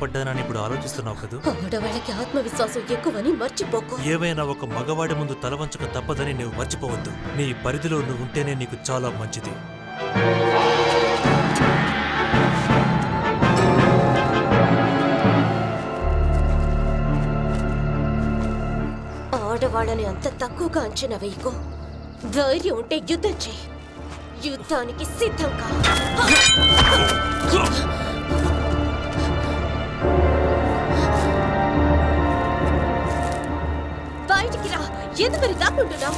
పడ్డానని ఇప్పుడు ఆలోచిస్తున్నావు కదూ ఆడవాళ్ళకి ఆత్మవిశ్వాసం ఎక్కువని మర్చిపోకు ఏవైనా ఒక మగవాడి ముందు తలవంచక తప్పదని నువ్వు మర్చిపోవద్దు నీ పరిధిలో నువ్వు ఉంటేనే నీకు చాలా మంచిది ఆడవాళ్ళని అంత తక్కువగా అంచనా వేయకు ధైర్యం ఉంటే యుద్ధం చేయి యుద్ధానికి సిద్ధంగా బయటికి రా ఎందుకని దాక్కుంటున్నావు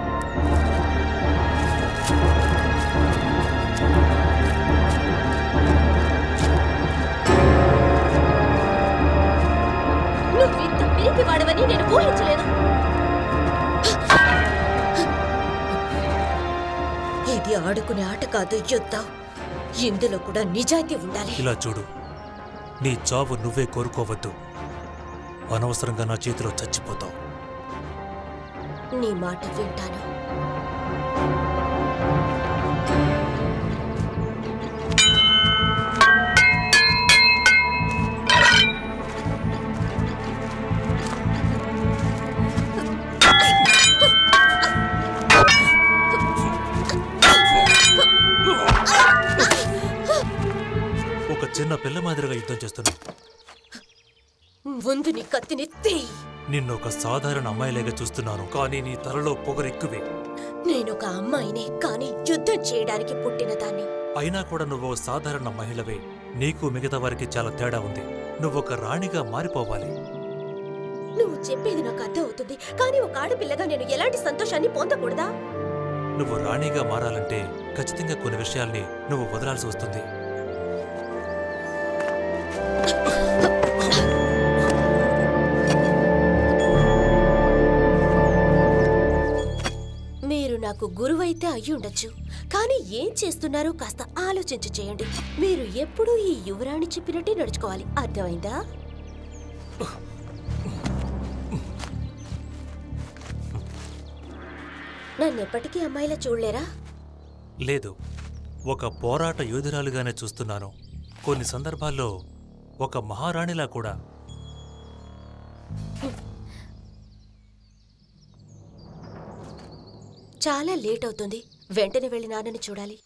నువ్వు ఇంత పిరికి వాడవని నేను ఊహించలేదు ఇది ఆడుకునే ఆట కాదు యుద్ధం ఇందులో కూడా నిజాయితీ ఉండాలి ఇలా చూడు నీ చావు నువ్వే కోరుకోవద్దు అనవసరంగా నా చేతిలో చచ్చిపోతావు నీ మాట వింటాను ఒక చిన్న పిల్ల మాదిరిగా యుద్ధం చేస్తున్నావు ముందు నీ కత్తిని తీయి నిన్ను ఒక సాధారణ అమ్మాయిలాగా చూస్తున్నాను కానీ నీ తలలో పొగరెక్కువే నేను ఒక అమ్మాయిని కానీ యుద్ధం చేయడానికి పుట్టిన దాన్ని అయినా కూడా నువ్వు ఓ సాధారణ మహిళవే నీకు మిగతా వారికి చాలా తేడా ఉంది నువ్వు ఒక రాణిగా మారిపోవాలి నువ్వు చెప్పేది నాకు అర్థం అవుతుంది కానీ ఒక ఆడపిల్లగా నేను ఎలాంటి సంతోషాన్ని పొందకూడదా నువ్వు రాణిగా మారాలంటే ఖచ్చితంగా కొన్ని విషయాల్ని నువ్వు వదలాల్సి వస్తుంది మీరు నాకు గురువైతే అయ్యి ఉండొచ్చు కానీ ఏం చేస్తున్నారో కాస్త ఆలోచించి చేయండి మీరు ఎప్పుడూ ఈ యువరాణి చెప్పినట్టే నడుచుకోవాలి అర్థమైందా నన్నెప్పటికీ అమ్మాయిలా చూడలేరా లేదు ఒక పోరాట యోధురాలుగానే చూస్తున్నాను కొన్ని సందర్భాల్లో ఒక మహారాణిలా కూడా చాలా లేట్ అవుతుంది వెంటనే వెళ్ళి నాన్నని చూడాలి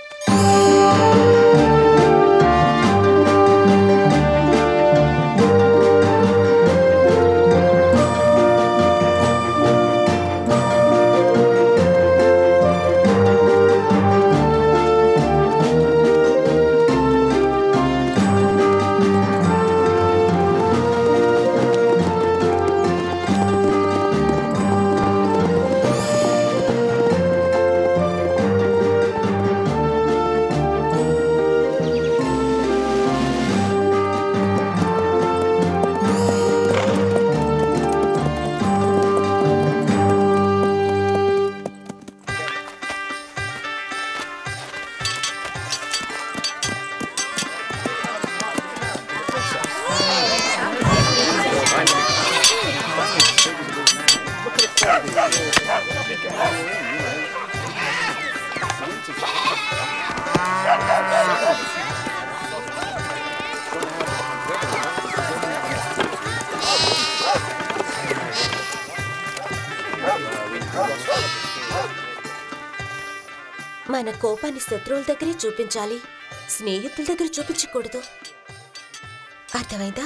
మన కోపాన్ని శత్రువుల దగ్గరే చూపించాలి స్నేహితుల దగ్గర చూపించకూడదు అర్థమైందా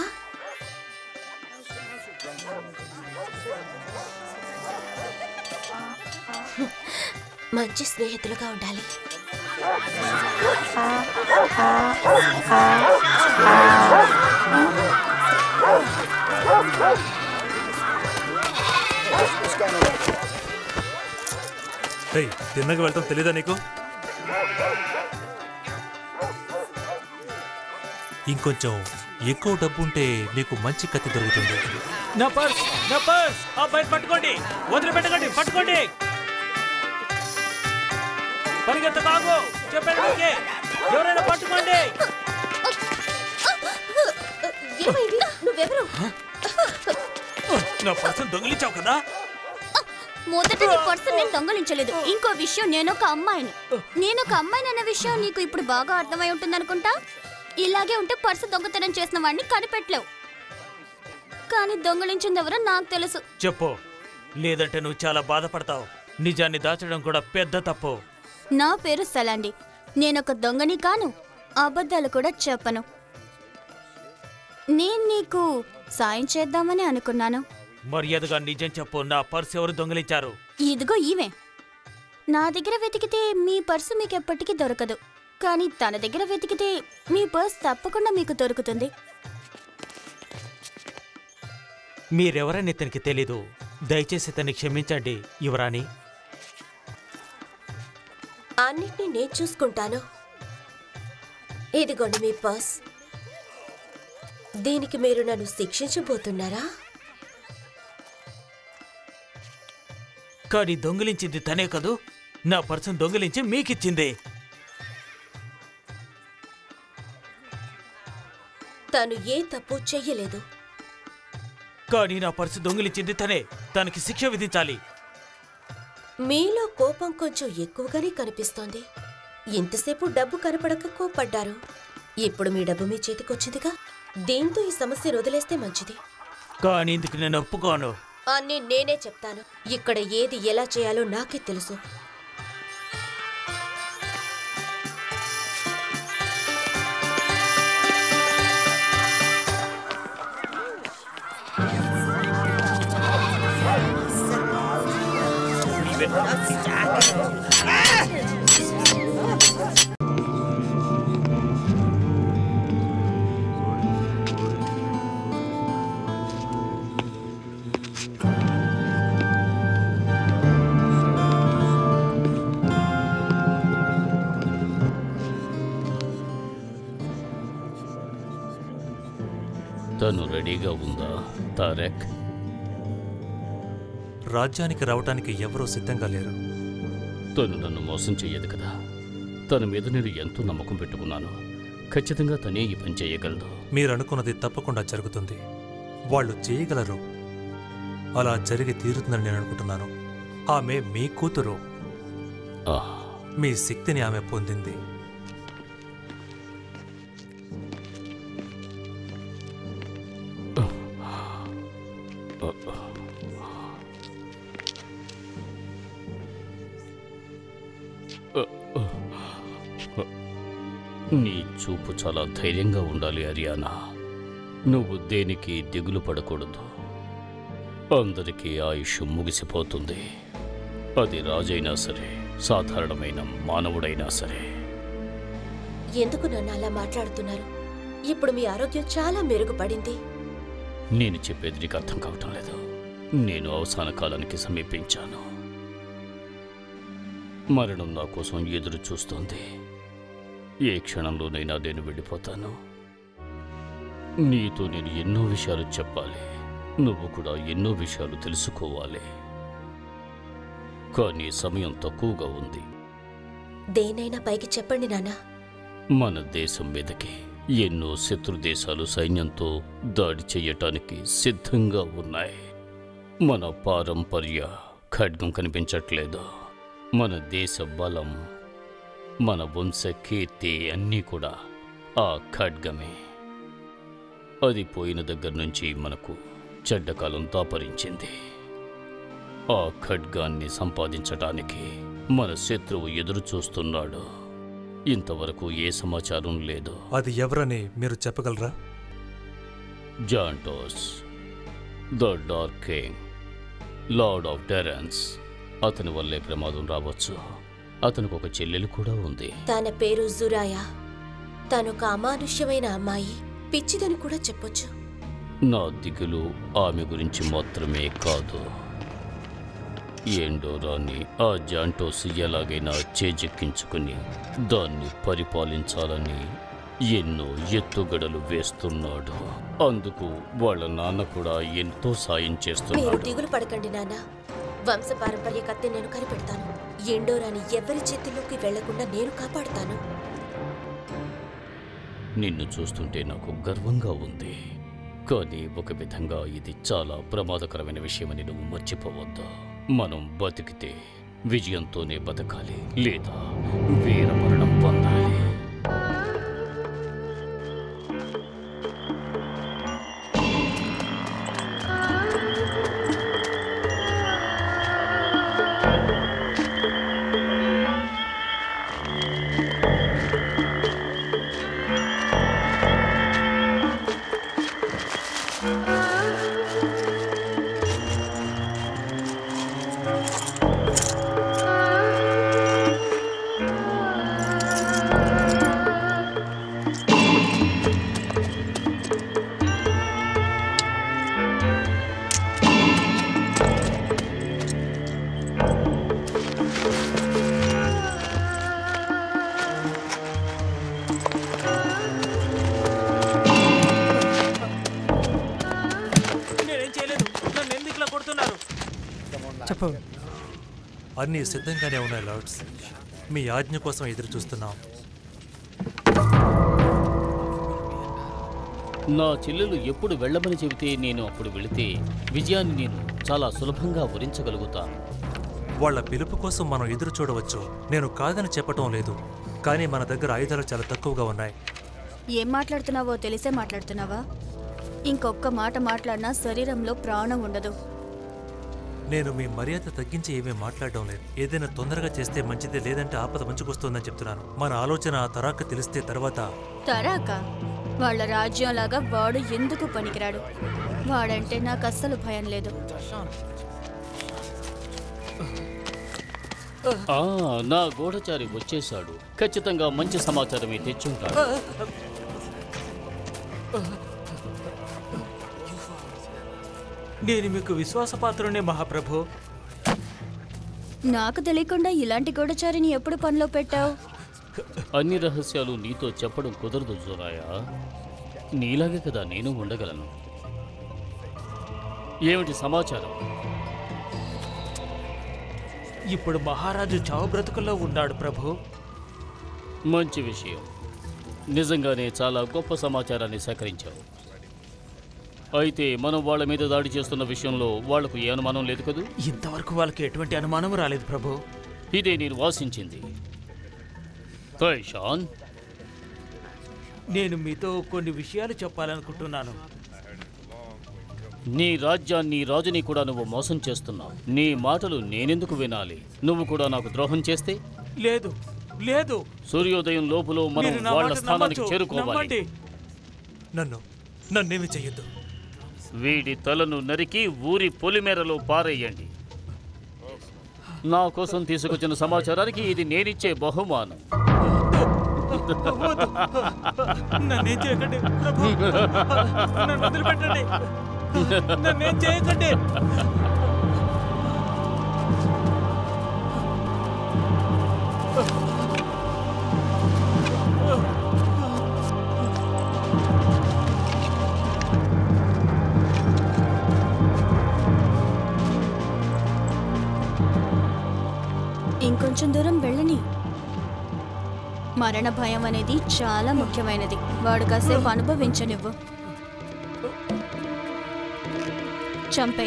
మంచి స్నేహితులుగా ఉండాలి రేయ్ తిన్నగా వెళ్తాం తెలీదా నీకు ఇంకొంచెం ఎక్కువ డబ్బు ఉంటే నీకు మంచి కత్తి దొరుకుతుంది నా పర్స్ నా పర్స్ ఆ బయట పట్టుకోండి వదిలిపెట్టకండి పట్టుకోండి పరిగెత్త కాగు చెప్పండి మీకే. ఎవరైనా పట్టుకోండి ఏమైంది నువ్వెవరు నా పర్సు దొంగిలించావు కదా మొదట నీ పర్సన్ నేను దొంగలించలేదు ఇంకో విషయం నేను ఒక అమ్మాయిని నేను ఒక అమ్మాయిని అన్న విషయం నీకు ఇప్పుడు బాగా అర్థమై ఉంటుంది అనుకుంటా ఇలాగే ఉంటే పర్సు దొంగతనం చేసిన వాడిని కనిపెట్టలేవు కానీ దొంగలించింది ఎవరో నాకు తెలుసు చెప్పు లేదంటే నువ్వు చాలా బాధపడతావు నిజాన్ని దాచడం కూడా పెద్ద తప్పు నా పేరు సలాండి నేనొక దొంగని కాను అబద్ధాలు కూడా చెప్పను నేను నీకు సాయం చేద్దామని అనుకున్నాను మర్యాదగా నిజం చెప్పు నా పర్స్ ఎవరు దొంగిలించారు ఇదిగో ఈమె నా దగ్గర వెతికితే మీ పర్సు మీకు ఎప్పటికీ దొరకదు కానీ తన దగ్గర వెతికితే మీ పర్స్ తప్పకుండా మీకు దొరుకుతుంది మీరెవరని ఇతనికి తెలీదు దయచేసి ఇతన్ని క్షమించండి యువరాణి అన్నిటినీ నేను చూసుకుంటాను ఇదిగోండి మీ పర్స్ దీనికి మీరు నన్ను శిక్షించబోతున్నారా కానీ దొంగిలించింది తనే కదూ నా పర్సును దొంగిలించి మీకిచ్చింది తను ఏ తప్పు చెయ్యలేదు కానీ నా పర్సు దొంగిలించింది తనే తనకి శిక్ష విధించాలి మీలో కోపం కొంచెం ఎక్కువగానే కనిపిస్తోంది ఇంతసేపు డబ్బు కనపడక కోప్పడ్డారు ఇప్పుడు మీ డబ్బు మీ చేతికొచ్చిందిగా దీంతో ఈ సమస్యను వదిలేస్తే మంచిది కానీ ఇందుకు నేను ఒప్పుకోను అన్నీ నేనే చెప్తాను ఇక్కడ ఏది ఎలా చేయాలో నాకే తెలుసు తను రెడీగా ఉందా తారెక్ రాజ్యానికి రావటానికి ఎవరూ సిద్ధంగా లేరు తను నన్ను మోసం చెయ్యదు కదా తన మీద నేను ఎంతో నమ్మకం పెట్టుకున్నాను ఖచ్చితంగా తనే ఈ పని చేయగలదు మీరు అనుకున్నది తప్పకుండా జరుగుతుంది వాళ్ళు చేయగలరు అలా జరిగి తీరుతుందని నేను అనుకుంటున్నాను ఆమె మీ కూతురు ఆ, మీ శక్తిని ఆమె పొందింది నీ చూపు చాలా ధైర్యంగా ఉండాలి అరియానా నువ్వు దేనికి దిగులు పడకూడదు అందరికీ ఆయుష్ ముగిసిపోతుంది అది రాజైనా సరే సాధారణమైన మానవుడైనా సరే ఎందుకు నన్ను అలా మాట్లాడుతున్నారు ఇప్పుడు మీ ఆరోగ్యం చాలా మెరుగుపడింది నేను చెప్పేది నీకు అర్థం కావటం లేదు నేను అవసాన కాలానికి సమీపించాను మరణం నా కోసం ఎదురు చూస్తోంది ఏ క్షణంలోనైనా నేను వెళ్ళిపోతాను నీతో నేను ఎన్నో విషయాలు చెప్పాలి నువ్వు కూడా ఎన్నో విషయాలు తెలుసుకోవాలి కానీ సమయం తక్కువగా ఉంది దేనైనా పైకి చెప్పండి నాన్నా మన దేశం మీదకి ఎన్నో శత్రు దేశాలు సైన్యంతో దాడి చెయ్యటానికి సిద్ధంగా ఉన్నాయి మన పారంపర్య ఖడ్గం కనిపించట్లేదు మన దేశ బలం మన వంశ కీర్తి అన్నీ కూడా ఆ ఖడ్గమే అది పోయిన దగ్గర నుంచి మనకు చెడ్డకాలం దాపరించింది ఆ ఖడ్గాన్ని సంపాదించటానికి మన శత్రువు ఎదురు చూస్తున్నాడు ఇంతవరకు ఏ సమాచారం లేదు అది ఎవరని మీరు చెప్పగలరా జాంటోస్ the dark king lord of Terence అతని వల్లే ప్రమాదం రావచ్చు అతనికి ఒక చెల్లెలు కూడా ఉంది తన పేరు జురాయా తనొక అమానుష్యమైన అమ్మాయి పిచ్చిదని కూడా చెప్పొచ్చు నా దిగులు ఆమె గురించి మాత్రమే కాదు ఎండోరాన్ని ఆ జాంటోస్ ఎలాగైనా చేజెక్కించుకుని దాన్ని పరిపాలించాలని ఎన్నో ఎత్తుగడలు వేస్తున్నాడు అందుకు వాళ్ళ నాన్న కూడా ఎంతో సాయం మీరు చేస్తున్నాడు దిగులు పడకండి నాన్న వంశపారంపర్య కత్తి నేను కనిపెడతాను ఎండోరాని ఎవరి చేతిలోకి వెళ్లకుండా నేను కాపాడుతాను నిన్ను చూస్తుంటే నాకు గర్వంగా ఉంది కానీ ఒక విధంగా ఇది చాలా ప్రమాదకరమైన విషయమని నువ్వు మర్చిపోవద్దు మనం బతికితే విజయంతోనే బతకాలి లేదా వీరమరణం పొందాలి అన్నీ సిద్ధంగానే ఉన్నాయి లార్డ్స్ మీ ఆజ్ఞ కోసం ఎదురు చూస్తున్నాం నా చెల్లెలు ఎప్పుడు వెళ్ళమని చెబితే నేను అప్పుడు వెళితే విజయాన్ని నేను చాలా సులభంగా వరించగలుగుతాను వాళ్ళ పిలుపు కోసం మనం ఎదురు చూడవచ్చు నేను కాదని చెప్పటం లేదు కానీ మన దగ్గర ఆయుధాలు చాలా తక్కువగా ఉన్నాయి ఏం మాట్లాడుతున్నావో తెలిసే మాట్లాడుతున్నావా ఇంకొక్క మాట మాట్లాడినా శరీరంలో ప్రాణం ఉండదు నేను మీ మర్యాద తగ్గించి ఏమీ మాట్లాడడం లేదు ఏదైనా తొందరగా చేస్తే మంచిదే లేదంటే ఆపద మంచుకొస్తుందని చెప్తున్నాను మన ఆలోచన ఆ తరాక తెలిస్తే తర్వాత తరాక వాళ్ళ రాజ్యంలాగా వాడు ఎందుకు పనికిరాడు వాడంటే నాకు అస్సలు భయం లేదు ఆ నా గూఢచారి వచ్చేశాడు ఖచ్చితంగా మంచి సమాచారమే తెచ్చుంటాడు నేను మీకు విశ్వాసపాత్రునే మహాప్రభు నాకు తెలియకుండా ఇలాంటి గూఢచారిని ఎప్పుడు పనిలో పెట్టావు అన్ని రహస్యాలు నీతో చెప్పడం కుదరదు జోరాయా నీలాగే కదా నేను ఉండగలను ఏమిటి సమాచారం ఇప్పుడు మహారాజు చావు బ్రతుకుల్లో ఉన్నాడు ప్రభు మంచి విషయం నిజంగానే చాలా గొప్ప సమాచారాన్ని సేకరించావు అయితే మనం వాళ్ళ మీద దాడి చేస్తున్న విషయంలో వాళ్లకు ఏ అనుమానం లేదు కదూ ఇంతవరకు వాళ్ళకి ఎటువంటి అనుమానం రాలేదు ప్రభు ఇదే నేను వాసించింది హై షాన్ నేను మీతో కొన్ని విషయాలు చెప్పాలనుకుంటున్నాను నీ రాజ్యాన్ని రాజుని కూడా నువ్వు మోసం చేస్తున్నావు నీ మాటలు నేనెందుకు వినాలి నువ్వు కూడా నాకు ద్రోహం చేస్తే లేదు లేదు సూర్యోదయం లోపులో మనం మీరు నా వాళ్ళ మాట స్థానానికి నమ్మొచ్చు. చేరుకోవాలి నమ్మండి. నన్ను నన్నేమి చెయ్యొద్దు వీడి తలను నరికి ఊరి పొలిమేరలో పారేయండి నా కోసం తీసుకొచ్చిన సమాచారానికి ఇది నేనిచ్చే బహుమానం వద్దు. నన్నేం చేయకండి ప్రభు నన్ను వదిలిపెట్టండి నన్నేం చేయకండి ఇంకొంచెం దూరం వెళ్ళని మరణ భయం అనేది చాలా ముఖ్యమైనది వాడు కాసేపు అనుభవించనివ్వు చంపే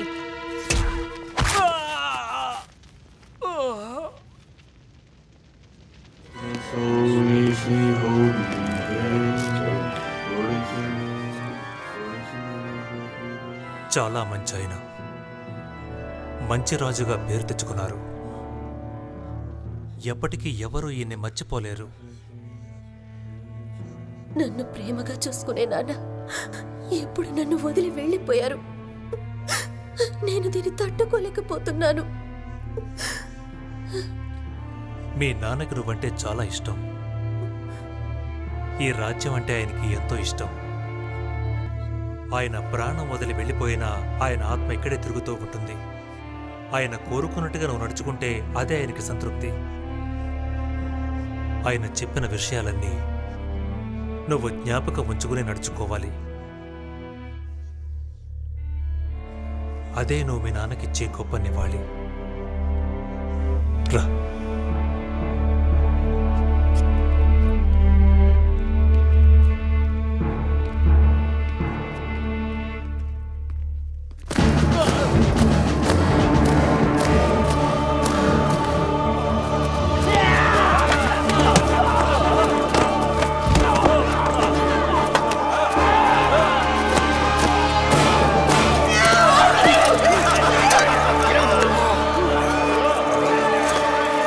చాలా మంచి ఆయన మంచి రాజుగా పేరు తెచ్చుకున్నారు ఎప్పటికీ ఎవరూ ఈయన్ని మర్చిపోలేరు నన్ను ప్రేమగా చూసుకునే నాన్న ఇప్పుడు నన్ను వదిలి వెళ్ళిపోయారు నేను దీన్ని తట్టుకోలేకపోతున్నాను మీ నాన్నకి నువ్వంటే చాలా ఇష్టం ఈ రాజ్యం అంటే ఆయనకి ఎంతో ఇష్టం ఆయన ప్రాణం వదిలి వెళ్ళిపోయినా ఆయన ఆత్మ ఇక్కడే తిరుగుతూ ఉంటుంది ఆయన కోరుకున్నట్టుగా నువ్వు నడుచుకుంటే అదే ఆయనకి సంతృప్తి ఆయన చెప్పిన విషయాలన్నీ నువ్వు జ్ఞాపకం ఉంచుకుని నడుచుకోవాలి అదే నువ్వు మీ నాన్నకిచ్చే గొప్ప నివాళి రా ఆ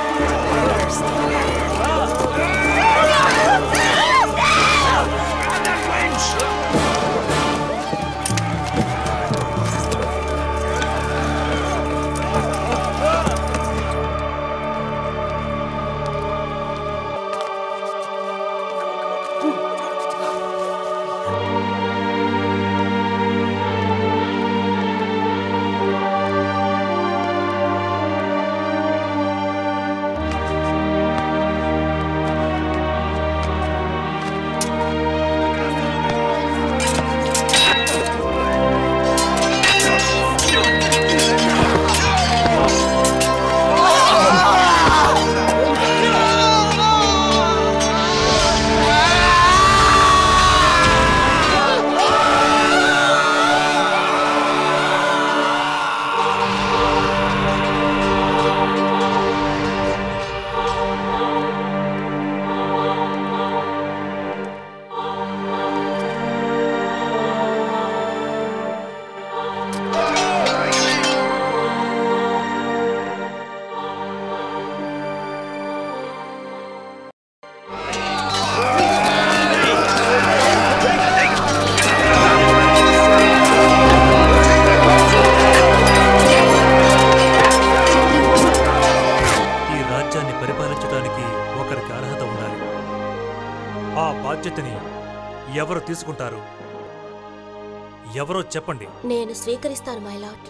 ఆ బాధ్యతని ఎవరు తీసుకుంటారు ఎవరో చెప్పండి నేను స్వీకరిస్తాను మై లాట్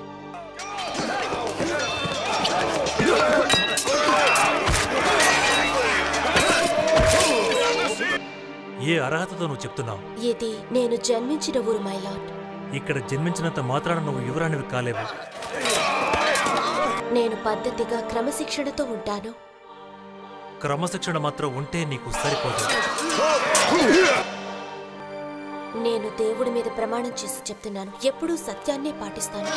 ఏ అర్హతతో నువ్వు చెప్తున్నావు ఇది నేను జన్మించిన ఊరు మై లాట్ ఇక్కడ జన్మించినంత మాత్రాన నువ్వు యువరానివి కాలేవు నేను పద్ధతిగా క్రమశిక్షణతో ఉంటాను క్రమశిక్షణ మాత్రం ఉంటే నీకు సరిపోదు నేను దేవుడి మీద ప్రమాణం చేసి చెప్తున్నాను ఎప్పుడూ సత్యాన్నే పాటిస్తాను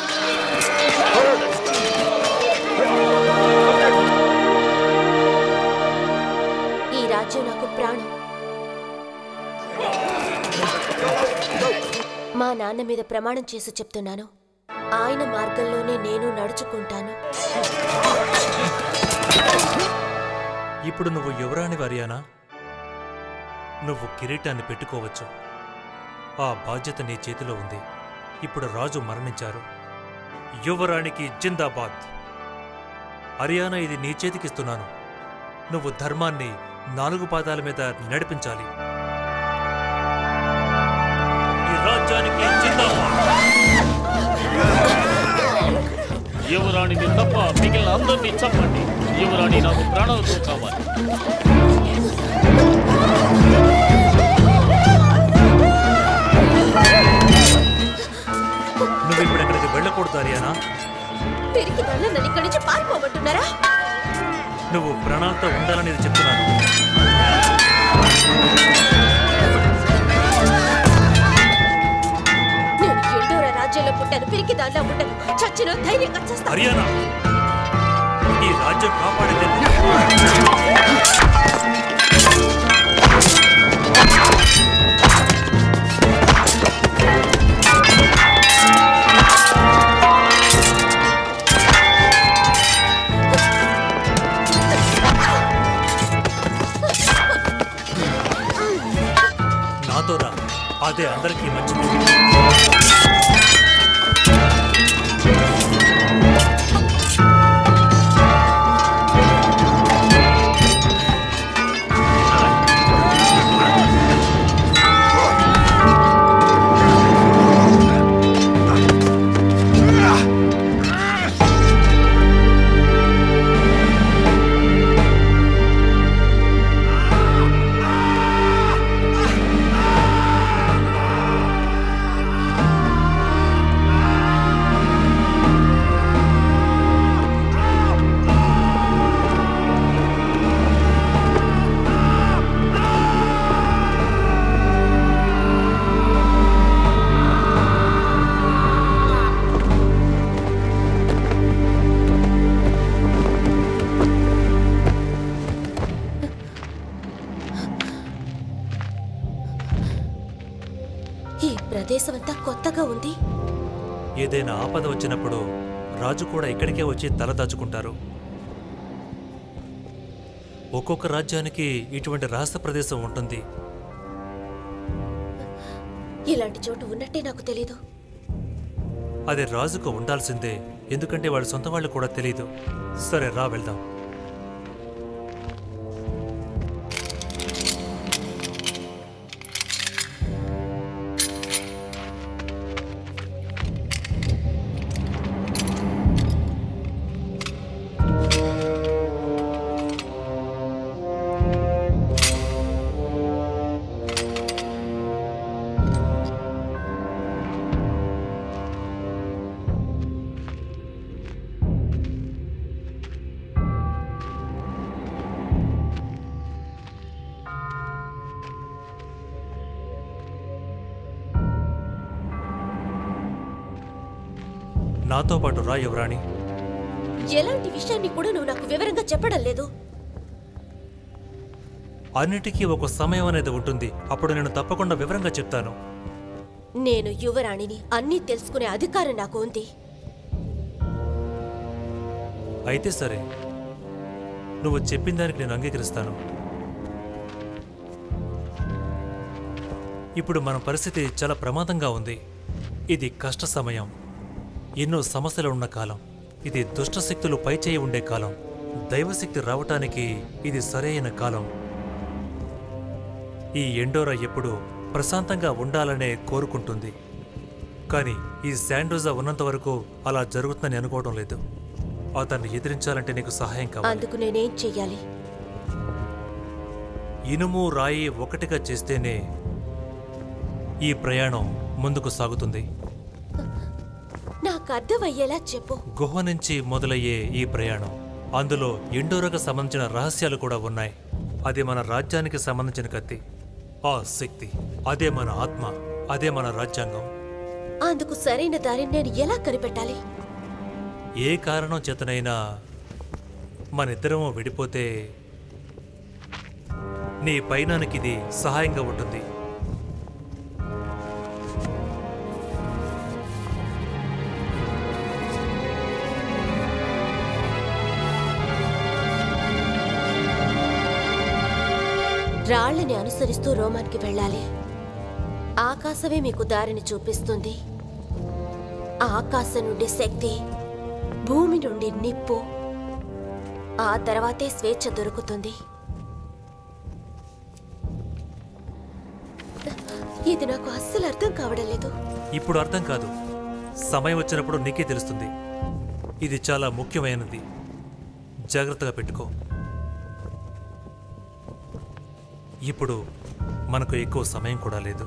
ఈ రాజ్యం నాకు ప్రాణం మా నాన్న మీద ప్రమాణం చేసి చెప్తున్నాను ఆయన మార్గంలోనే నేను నడుచుకుంటాను ఇప్పుడు నువ్వు యువరాణి వరియానా నువ్వు కిరీటాన్ని పెట్టుకోవచ్చు ఆ బాధ్యత నీ చేతిలో ఉంది ఇప్పుడు రాజు మరణించారు యువరాణికి జిందాబాద్ హర్యానా ఇది నీ చేతికిస్తున్నాను నువ్వు ధర్మాన్ని నాలుగు పాదాల మీద నడిపించాలి ఈ రాజ్యానికి జిందాబాద్ యువరాణిని తప్ప మిగిలిన అందరినీ చంపండి యువరాణి నాకు ప్రాణాలతో కావాలి నువ్వు ఇప్పుడు ఎక్కడికి వెళ్ళకూడదు హర్యానా తిరిగి నన్ను నన్ను ఇక్కడి నుంచి పారిపోమంటున్నారా నువ్వు ప్రాణాలతో ఉండాలని ఇది చెప్తున్నాను నేను ఎండోర రాజ్యంలో పుట్టాను పిరికి దానిలో ఉండను చచ్చిన ధైర్యంగా చేస్తాను హర్యానా ఈ రాజ్యం కాపాడేది నువ్వు. నాతో రా అదే అందరికీ మంచిది ఈ ప్రదేశం అంతా కొత్తగా ఉంది ఏదైనా ఆపద వచ్చినప్పుడు రాజు కూడా ఇక్కడికే వచ్చి తలదాచుకుంటారు ఒక్కొక్క రాజ్యానికి ఇటువంటి రహస్య ప్రదేశం ఉంటుంది ఇలాంటి చోటు ఉన్నట్టే నాకు తెలీదు అది రాజుకు ఉండాల్సిందే ఎందుకంటే వాడి సొంత వాళ్ళు కూడా తెలియదు సరే రా వెళ్దాం నాతో పాటు రా యువరాణి ఎలాంటి విషయాన్ని కూడా నువ్వు నాకు వివరంగా చెప్పడం లేదు అన్నిటికీ ఒక సమయం అనేది ఉంటుంది అప్పుడు నేను తప్పకుండా వివరంగా చెప్తాను నేను యువరాణిని అన్నీ తెలుసుకునే అధికారం నాకు ఉంది అయితే సరే నువ్వు చెప్పిన దానికి నేను అంగీకరిస్తాను ఇప్పుడు మన పరిస్థితి చాలా ప్రమాదంగా ఉంది ఇది కష్ట సమయం ఎన్నో సమస్యలు ఉన్న కాలం ఇది దుష్ట శక్తులు పైచేయి ఉండే కాలం దైవశక్తి రావటానికి ఇది సరైన కాలం ఈ ఎండోరా ఎప్పుడు ప్రశాంతంగా ఉండాలనే కోరుకుంటుంది కానీ ఈ శాండోజా ఉన్నంత వరకు అలా జరుగుతుందని అనుకోవడం లేదు అతన్ని ఎదిరించాలంటే నీకు సహాయం కావాలి అందుకు నేనేం చెయ్యాలి ఇనుము రాయి ఒకటిగా చేస్తేనే ఈ ప్రయాణం ముందుకు సాగుతుంది నాకు అర్థమయ్యేలా చెప్పు గుహ నుంచి మొదలయ్యే ఈ ప్రయాణం అందులో ఎండోరకు సంబంధించిన రహస్యాలు కూడా ఉన్నాయి అది మన రాజ్యానికి సంబంధించిన కత్తి ఆ శక్తి అదే మన ఆత్మ అదే మన రాజ్యాంగం అందుకు సరైన దారిని నేను ఎలా కనిపెట్టాలి ఏ కారణం చేతనైనా మన ఇద్దరము విడిపోతే నీ పైనానికి ఇది సహాయంగా ఉంటుంది రాళ్ళని అనుసరిస్తూ రోమానికి వెళ్ళాలి ఆకాశమే మీకు దారిని చూపిస్తుంది ఆకాశం నుండి శక్తి భూమి నుండి నిప్పు ఆ తర్వాతే స్వేచ్ఛ దొరుకుతుంది ఇది నాకు అస్సలు అర్థం కావడం లేదు ఇప్పుడు అర్థం కాదు సమయం వచ్చినప్పుడు నీకే తెలుస్తుంది ఇది చాలా ముఖ్యమైనది జాగ్రత్తగా పెట్టుకో ఇప్పుడు మనకు ఎక్కువ సమయం కూడా లేదు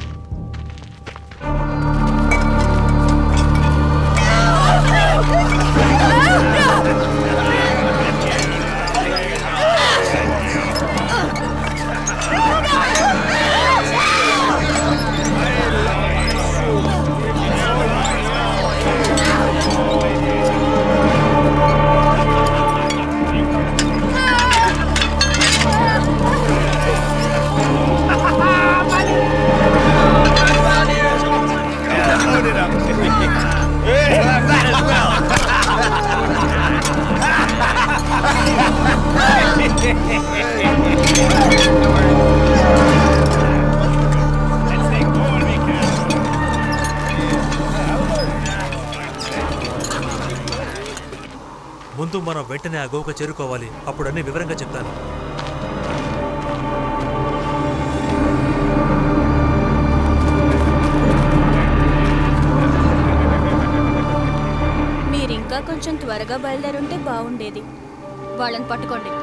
ముందు మనం వెంటనే ఆ గోక చేరుకోవాలి అప్పుడు అన్ని వివరంగా చెప్తాను మీరింకా కొంచెం త్వరగా బయలుదేరుంటే బాగుండేది వాళ్ళని పట్టుకోండి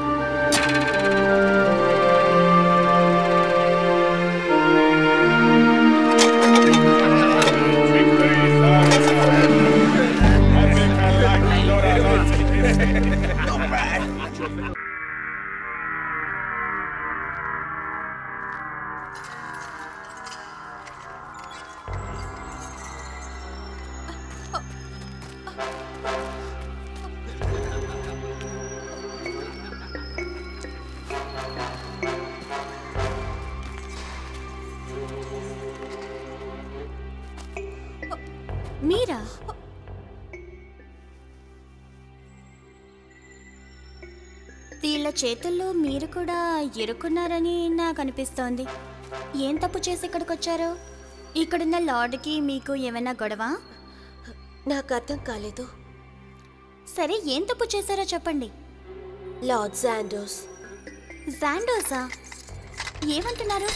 మీరా వీళ్ళ చేతుల్లో మీరు కూడా ఇరుక్కున్నారని నాకు అనిపిస్తోంది ఏం తప్పు చేసి ఇక్కడికి వచ్చారు ఇక్కడున్న లార్డ్కి మీకు ఏమైనా గొడవ నాకు అర్థం కాలేదు సరే ఏం తప్పు చేశారో చెప్పండి లార్డ్ శాండోస్ జాండోసా ఏమంటున్నారు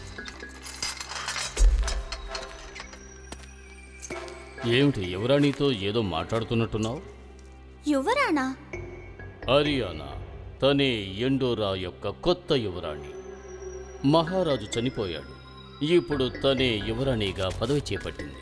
ఏమిటి యువరాణితో ఏదో మాట్లాడుతున్నట్టున్నావు యువరాణా హరియానా తనే ఎండోరా యొక్క కొత్త యువరాణి మహారాజు చనిపోయాడు ఇప్పుడు తనే యువరాణిగా పదవి చేపట్టింది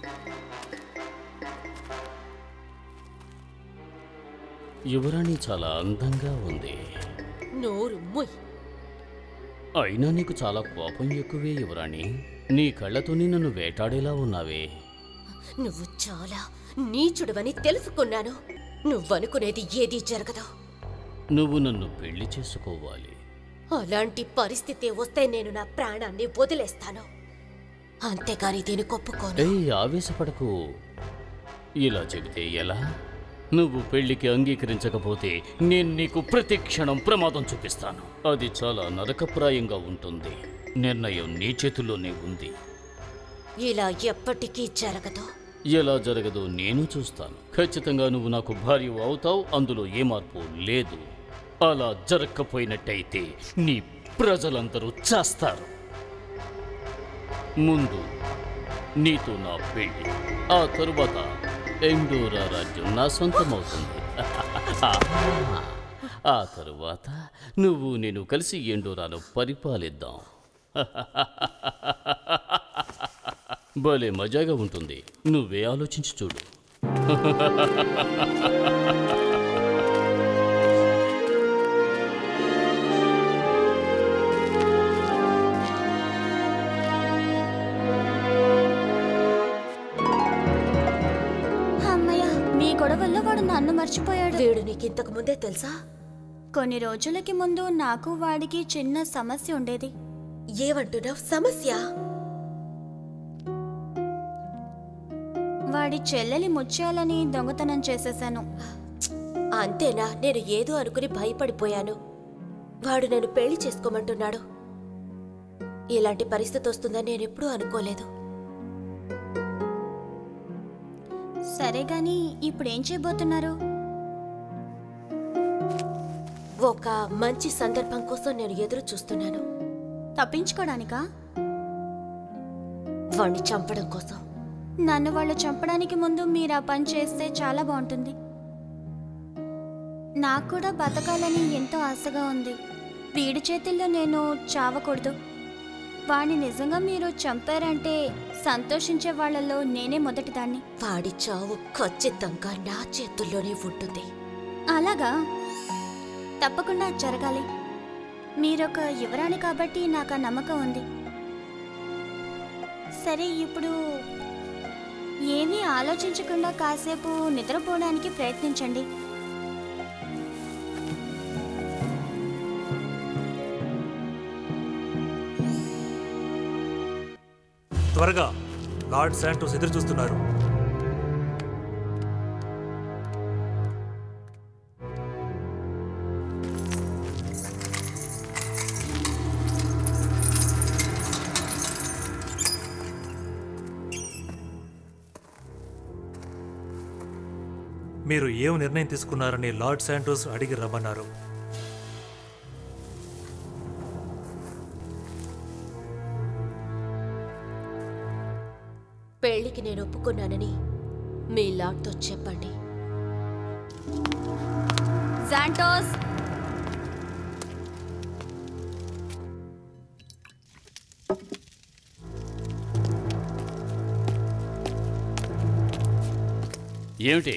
యువరాణి చాలా అందంగా ఉంది నోరు మొయ్ అయినా నీకు చాలా కోపం ఎక్కువే యువరాణి నీ కళ్ళతోనే నన్ను వేటాడేలా ఉన్నావే నువ్వు చాలా నీచుడవని తెలుసుకున్నాను నువ్వనుకునేది ఏదీ జరగదు నువ్వు నన్ను పెళ్లి చేసుకోవాలి అలాంటి పరిస్థితి వస్తే నేను నా ప్రాణాన్ని వదిలేస్తాను అంతేగాని దీని కొప్పుకోను ఏయ్ ఆవేశపడకు ఇలా చెబితే ఎలా నువ్వు పెళ్లికి అంగీకరించకపోతే నేను నీకు ప్రతి క్షణం ప్రమాదం చూపిస్తాను అది చాలా నరకప్రాయంగా ఉంటుంది నిర్ణయం నీ చేతుల్లోనే ఉంది ఇలా ఎప్పటికీ జరగదు ఎలా జరగదో నేను చూస్తాను ఖచ్చితంగా నువ్వు నాకు భార్య అవుతావు అందులో ఏ మార్పు లేదు అలా జరగకపోయినట్టయితే నీ ప్రజలందరూ చేస్తారు ముందు నీతో నా పెళ్లి ఆ తరువాత ఎండోరా రాజ్యం నా సొంతమవుతుంది ఆ తరువాత నువ్వు నేను కలిసి ఎండోరాను పరిపాలిద్దాం భలే మజాగా ఉంటుంది నువ్వే ఆలోచించి చూడు అమ్మయ్య మీ గొడవల్లో వాడు నన్ను మర్చిపోయాడు వీడు నీకింతకు ముందే తెలుసా కొన్ని రోజులకి ముందు నాకు వాడికి చిన్న సమస్య ఉండేది ఏమంటున్నావు సమస్య వాడి చెల్లెలి ముత్యాలని దొంగతనం చేసేశాను అంతేనా నేను ఏదో అనుకుని భయపడిపోయాను వాడు నన్ను పెళ్లి చేసుకోమంటున్నాడు ఇలాంటి పరిస్థితి వస్తుందని నేనెప్పుడూ అనుకోలేదు సరే గాని ఇప్పుడు ఏం చేయబోతున్నారు ఒక మంచి సందర్భం కోసం నేను ఎదురు చూస్తున్నాను తప్పించుకోవడానికా వాణ్ణి చంపడం కోసం నన్ను వాళ్ళు చంపడానికి ముందు మీరు ఆ పని చేస్తే చాలా బాగుంటుంది నాకు కూడా బతకాలని ఎంతో ఆశగా ఉంది వీడి చేతుల్లో నేను చావకూడదు వాడిని నిజంగా మీరు చంపారంటే సంతోషించే వాళ్ళలో నేనే మొదటిదాన్ని వాడి చావు ఖచ్చితంగా నా చేతుల్లోనే ఉంటుంది అలాగా తప్పకుండా జరగాలి మీరొక యువరాణి కాబట్టి నాకు ఆ నమ్మకం ఉంది సరే ఇప్పుడు ఏమీ ఆలోచించకుండా కాసేపు నిద్రపోవడానికి ప్రయత్నించండి త్వరగా లార్డ్ శాంటోస్ ఎదురు చూస్తున్నారు మీరు ఏం నిర్ణయం తీసుకున్నారని లార్డ్ శాంటోస్ అడిగి రమ్మన్నారు పెళ్లికి నేను ఒప్పుకున్నానని మీ లాట్తో చెప్పండి శాంటోస్ ఏమిటి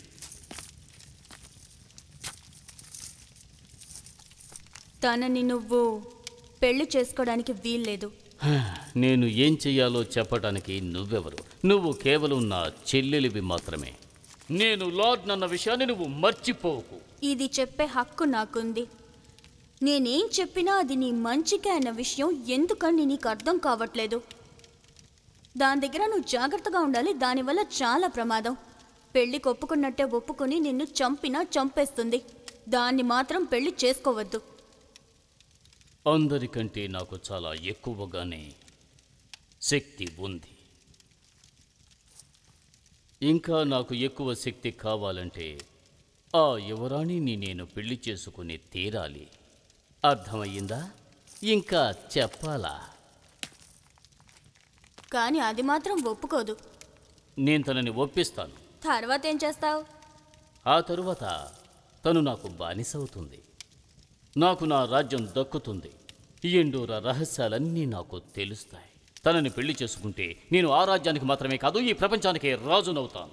తనని నువ్వు పెళ్లి చేసుకోవడానికి వీల్లేదు నేను ఏం చెయ్యాలో చెప్పడానికి నువ్వెవరు నువ్వు కేవలం నా చెల్లెలివి మాత్రమే నేను లార్డ్ నన్న విషయాన్ని నువ్వు మర్చిపోకు ఇది చెప్పే హక్కు నాకుంది నేనేం చెప్పినా అది నీ మంచికే అన్న విషయం ఎందుకని నీకు అర్థం కావట్లేదు దాని దగ్గర నువ్వు జాగ్రత్తగా ఉండాలి దానివల్ల చాలా ప్రమాదం పెళ్లికి ఒప్పుకున్నట్టే ఒప్పుకొని నిన్ను చంపినా చంపేస్తుంది దాన్ని మాత్రం పెళ్లి చేసుకోవద్దు అందరికంటే నాకు చాలా ఎక్కువగానే శక్తి ఉంది ఇంకా నాకు ఎక్కువ శక్తి కావాలంటే ఆ యువరాణిని నేను పెళ్లి చేసుకుని తీరాలి అర్థమయ్యిందా ఇంకా చెప్పాలా కానీ అది మాత్రం ఒప్పుకోదు నేను తనని ఒప్పిస్తాను తర్వాత ఏం చేస్తావు ఆ తరువాత తను నాకు బానిసవుతుంది నాకు నా రాజ్యం దక్కుతుంది ఎండూర రహస్యాలన్నీ నాకు తెలుస్తాయి తనని పెళ్లి చేసుకుంటే నేను ఆ రాజ్యానికి మాత్రమే కాదు ఈ ప్రపంచానికి రాజునవుతాను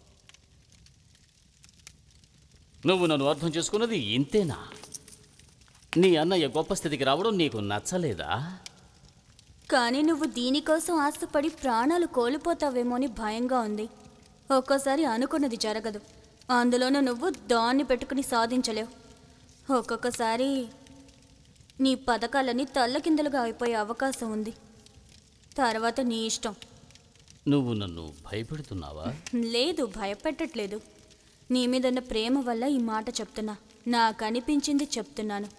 నువ్వు నన్ను అర్థం చేసుకున్నది ఇంతేనా నీ అన్నయ్య గొప్ప స్థితికి రావడం నీకు నచ్చలేదా కానీ నువ్వు దీనికోసం ఆశపడి ప్రాణాలు కోల్పోతావేమో అని భయంగా ఉంది ఒక్కోసారి అనుకున్నది జరగదు అందులోనూ నువ్వు దాన్ని పెట్టుకుని సాధించలేవు ఒక్కొక్కసారి నీ పథకాలన్నీ తల్లకిందలుగా అయిపోయే అవకాశం ఉంది తర్వాత నీ ఇష్టం నువ్వు నన్ను భయపెడుతున్నావా లేదు భయపెట్టట్లేదు నీ మీదున్న ప్రేమ వల్ల ఈ మాట చెప్తున్నా నాకు అనిపించింది చెప్తున్నాను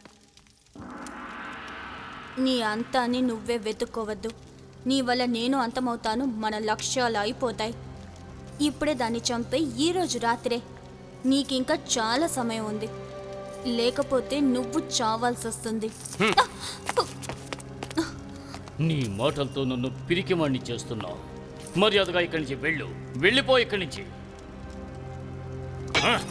నీ అంతాన్ని నువ్వే వెతుక్కోవద్దు నీ వల్ల నేను అంతమవుతాను మన లక్ష్యాలు అయిపోతాయి ఇప్పుడే దాన్ని చంపే ఈరోజు రాత్రే నీకింకా చాలా సమయం ఉంది లేకపోతే నువ్వు చావాల్సి వస్తుంది ఆ! నీ మాటలతో నన్ను పిరికివాణ్ణి చేస్తున్నావు మర్యాదగా ఇక్కడి నుంచి వెళ్ళు వెళ్ళిపో ఇక్కడి నుంచి ఆ!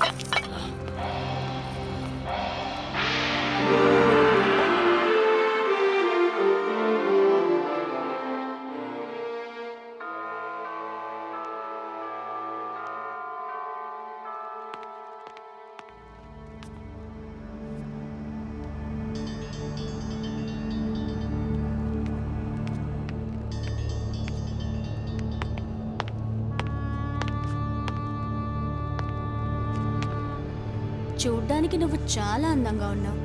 చూడ్డానికి నువ్వు చాలా అందంగా ఉన్నావు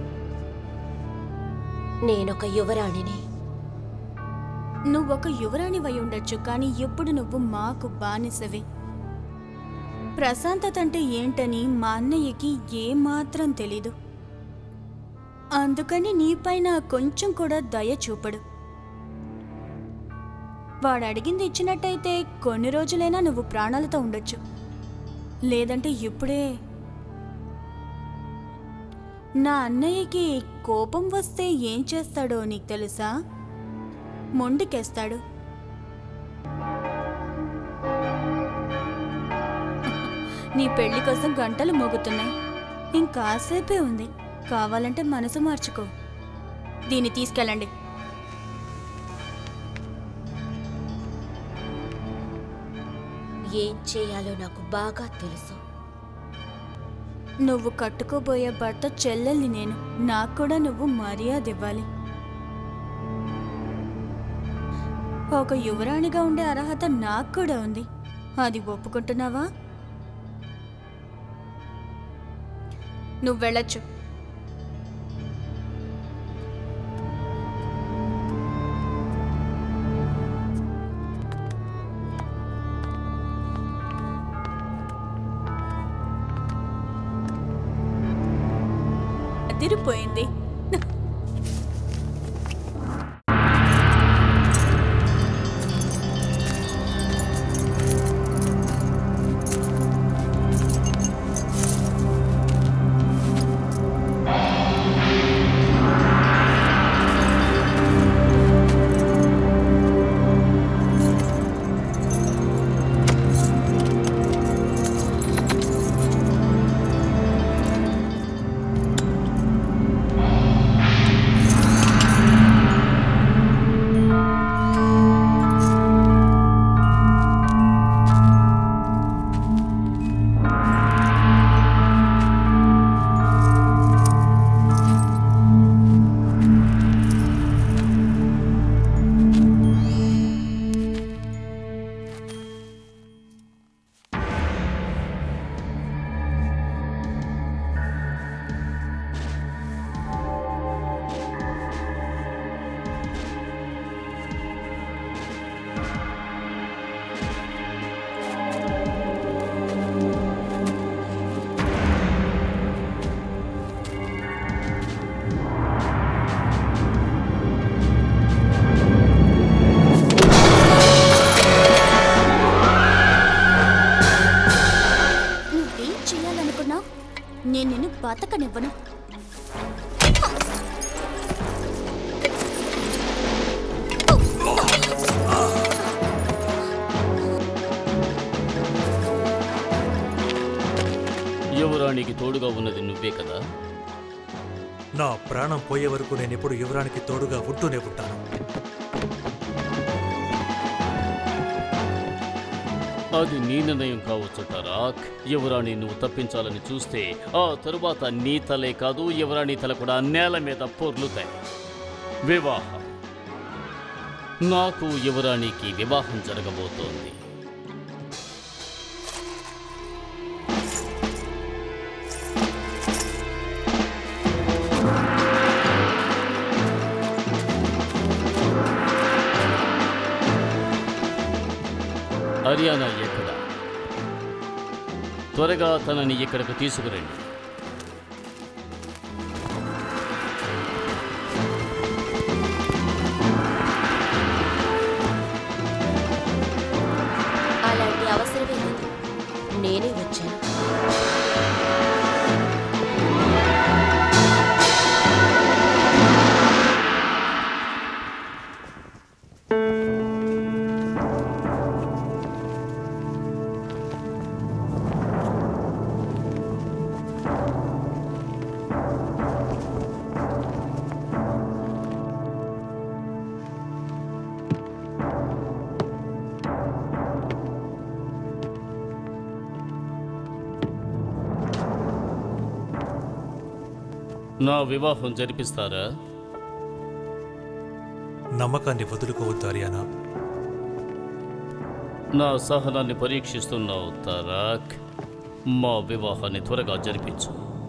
నేనొక యువరాణిని నువ్వొక యువరాణివై ఉండొచ్చు కానీ ఎప్పుడు నువ్వు మాకు బానిసవే ప్రశాంతత అంటే ఏంటని మా అన్నయ్యకి ఏమాత్రం తెలీదు అందుకని నీపైన కొంచెం కూడా దయ చూపడు వాడు అడిగింది ఇచ్చినట్టయితే కొన్ని రోజులైనా నువ్వు ప్రాణాలతో ఉండొచ్చు లేదంటే ఇప్పుడే నా అన్నయ్యకి కోపం వస్తే ఏం చేస్తాడో నీకు తెలుసా మొండికేస్తాడు నీ పెళ్లి కోసం గంటలు మోగుతున్నాయి ఇంకాసేపే ఉంది కావాలంటే మనసు మార్చుకో దీన్ని తీసుకెళ్ళండి ఏం చేయాలో నాకు బాగా తెలుసు నువ్వు కట్టుకోబోయే భర్త చెల్లెల్ని నేను నాకు కూడా నువ్వు మర్యాద ఇవ్వాలి ఒక యువరాణిగా ఉండే అర్హత నాకు కూడా ఉంది అది ఒప్పుకుంటున్నావా నువ్వు వెళ్ళొచ్చు అదిరిపోయింది నువ్వేం చేయాలనుకున్నావు నేను నిన్ను బతకనివ్వను యువరాణికి తోడుగా ఉన్నది నువ్వే కదా నా ప్రాణం పోయే వరకు నేను ఎప్పుడు యువరానికి తోడుగా ఉంటూనే ఉంటాను అది నీ నిర్ణయం కావచ్చు టరాక్ యువరాణి నువ్వు తప్పించాలని చూస్తే ఆ తరువాత నీ తలే కాదు యువరాణి తల కూడా నేల మీద పొర్లుతాయి వివాహం నాకు యువరాణికి వివాహం జరగబోతోంది హర్యానా ఎక్కడ త్వరగా తనని ఇక్కడికి తీసుకురండి అలాంటి అవసరమే లేదు నేనే వచ్చాను నా వివాహం జరిపిస్తారా నమ్మకాన్ని వదులుకోవద్దు అరియానా నా సహనాన్ని పరీక్షిస్తున్నావు తరాక్ మా వివాహాన్ని త్వరగా జరిపించు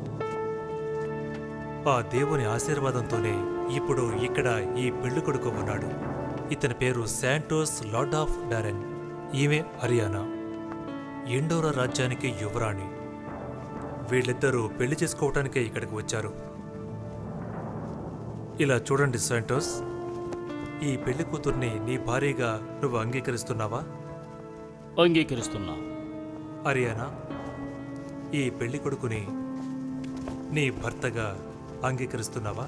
ఆ దేవుని ఆశీర్వాదంతోనే ఇప్పుడు ఇక్కడ ఈ పెళ్లి కొడుకు ఉన్నాడు ఇతని పేరు శాంటోస్ లార్డ్ ఆఫ్ డారెన్ ఈమె అరియానా ఎండోరా రాజ్యానికి యువరాణి వీళ్ళిద్దరూ పెళ్లి చేసుకోవటానికే ఇక్కడికి వచ్చారు ఇలా చూడండి శాంటోస్ ఈ పెళ్లి కూతుర్ని నీ భార్యగా నువ్వు అంగీకరిస్తున్నావా అంగీకరిస్తున్నా అరియానా ఈ పెళ్లి కొడుకుని నీ భర్తగా అంగీకరిస్తున్నావా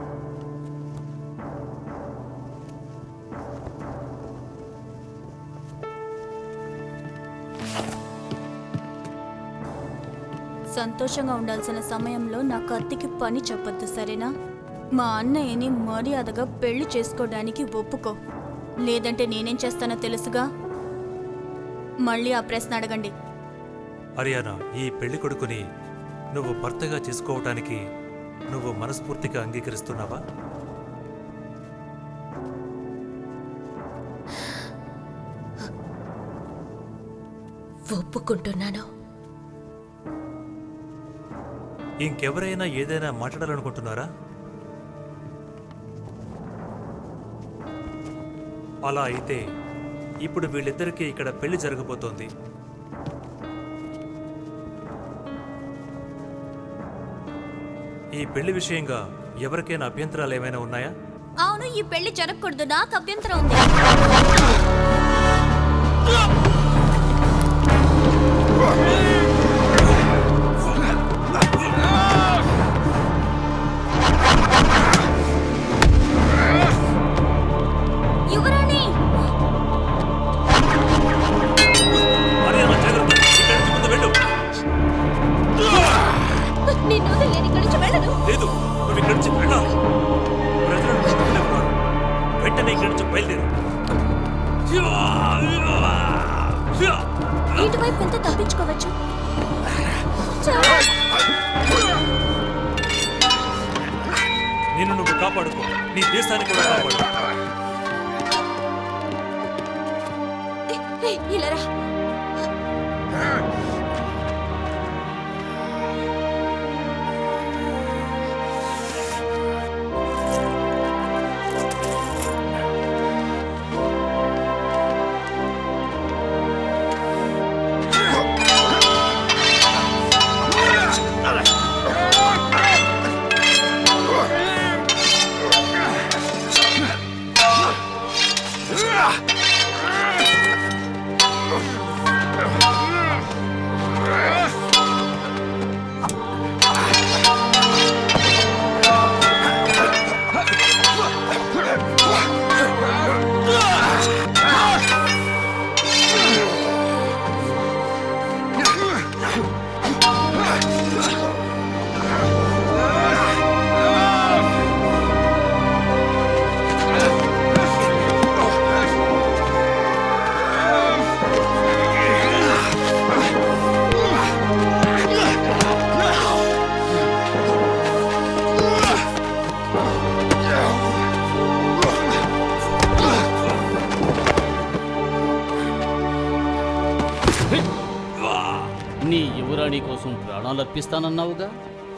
సంతోషంగా ఉండాల్సిన సమయంలో నా కత్తికి పని చెప్పొద్దు సరేనా మా అన్నయ్యని మర్యాదగా పెళ్లి చేసుకోవడానికి ఒప్పుకో లేదంటే నేనేం చేస్తానో తెలుసుగా మళ్ళీ ఆ ప్రశ్న అడగండి అరియానా ఈ పెళ్లి కొడుకుని నువ్వు భర్తగా చేసుకోవటానికి నువ్వు మనస్ఫూర్తిగా అంగీకరిస్తున్నావా ఒప్పుకుంటున్నాను ఇంకెవరైనా ఏదైనా మాట్లాడాలనుకుంటున్నారా అలా అయితే ఇప్పుడు వీళ్ళిద్దరికీ ఇక్కడ పెళ్లి జరగబోతోంది ఈ పెళ్లి విషయంగా ఎవరికైనా అభ్యంతరాలు ఏమైనా ఉన్నాయా అవును ఈ పెళ్లి జరగకూడదు నాకు అభ్యంతరం ఉంది యువరాణి అరియానా జాగ్రత్త ఇక్కడి నుంచి ముందు వెళ్ళు నిన్ను వదిలి నేను ఇక్కడి నుంచి వెళ్ళను లేదు నువ్వు ఇక్కడి నుంచి వెళ్ళాలి ప్రజలను పట్టుకునే ఉన్నారు వెంటనే ఇక్కడి నుంచి బయలుదేరు ఇటువైపు ఎంత తప్పించుకోవచ్చు నిన్ను నువ్వు కాపాడుకో నీ దేశాన్ని కూడా కాపాడు ఏయ్, ఇలా రా నీ యువరాణి కోసం ప్రాణాలు అర్పిస్తానన్నావుగా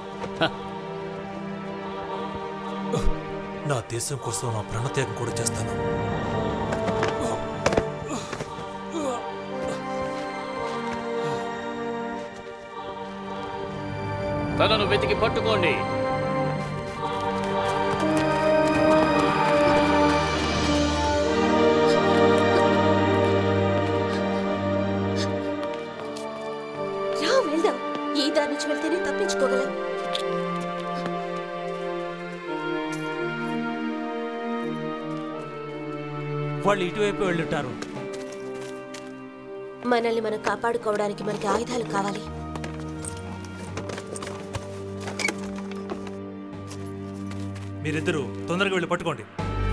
నా దేశం కోసం నా ప్రాణత్యాగం కూడా చేస్తాను తనను వెతికి పట్టుకోండి రా వెళ్దాం ఈ దారి నుంచి వెళ్తేనే తప్పించుకోగలం వాళ్ళు ఇటువైపు వెళ్ళుంటారు మనల్ని మనం కాపాడుకోవడానికి మనకి ఆయుధాలు కావాలి మీరిద్దరూ తొందరగా వెళ్ళి పట్టుకోండి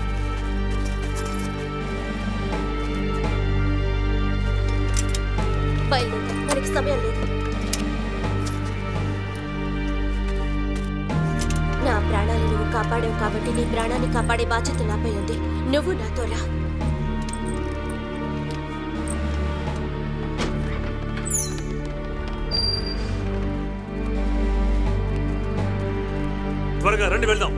బయలుదేరుదాం మనకి సమయం లేదు నా ప్రాణాలు నువ్వు కాపాడావు కాబట్టి నీ ప్రాణాన్ని కాపాడే బాధ్యత నాపై ఉంది నువ్వు నాతో రా త్వరగా రండి వెళ్దాం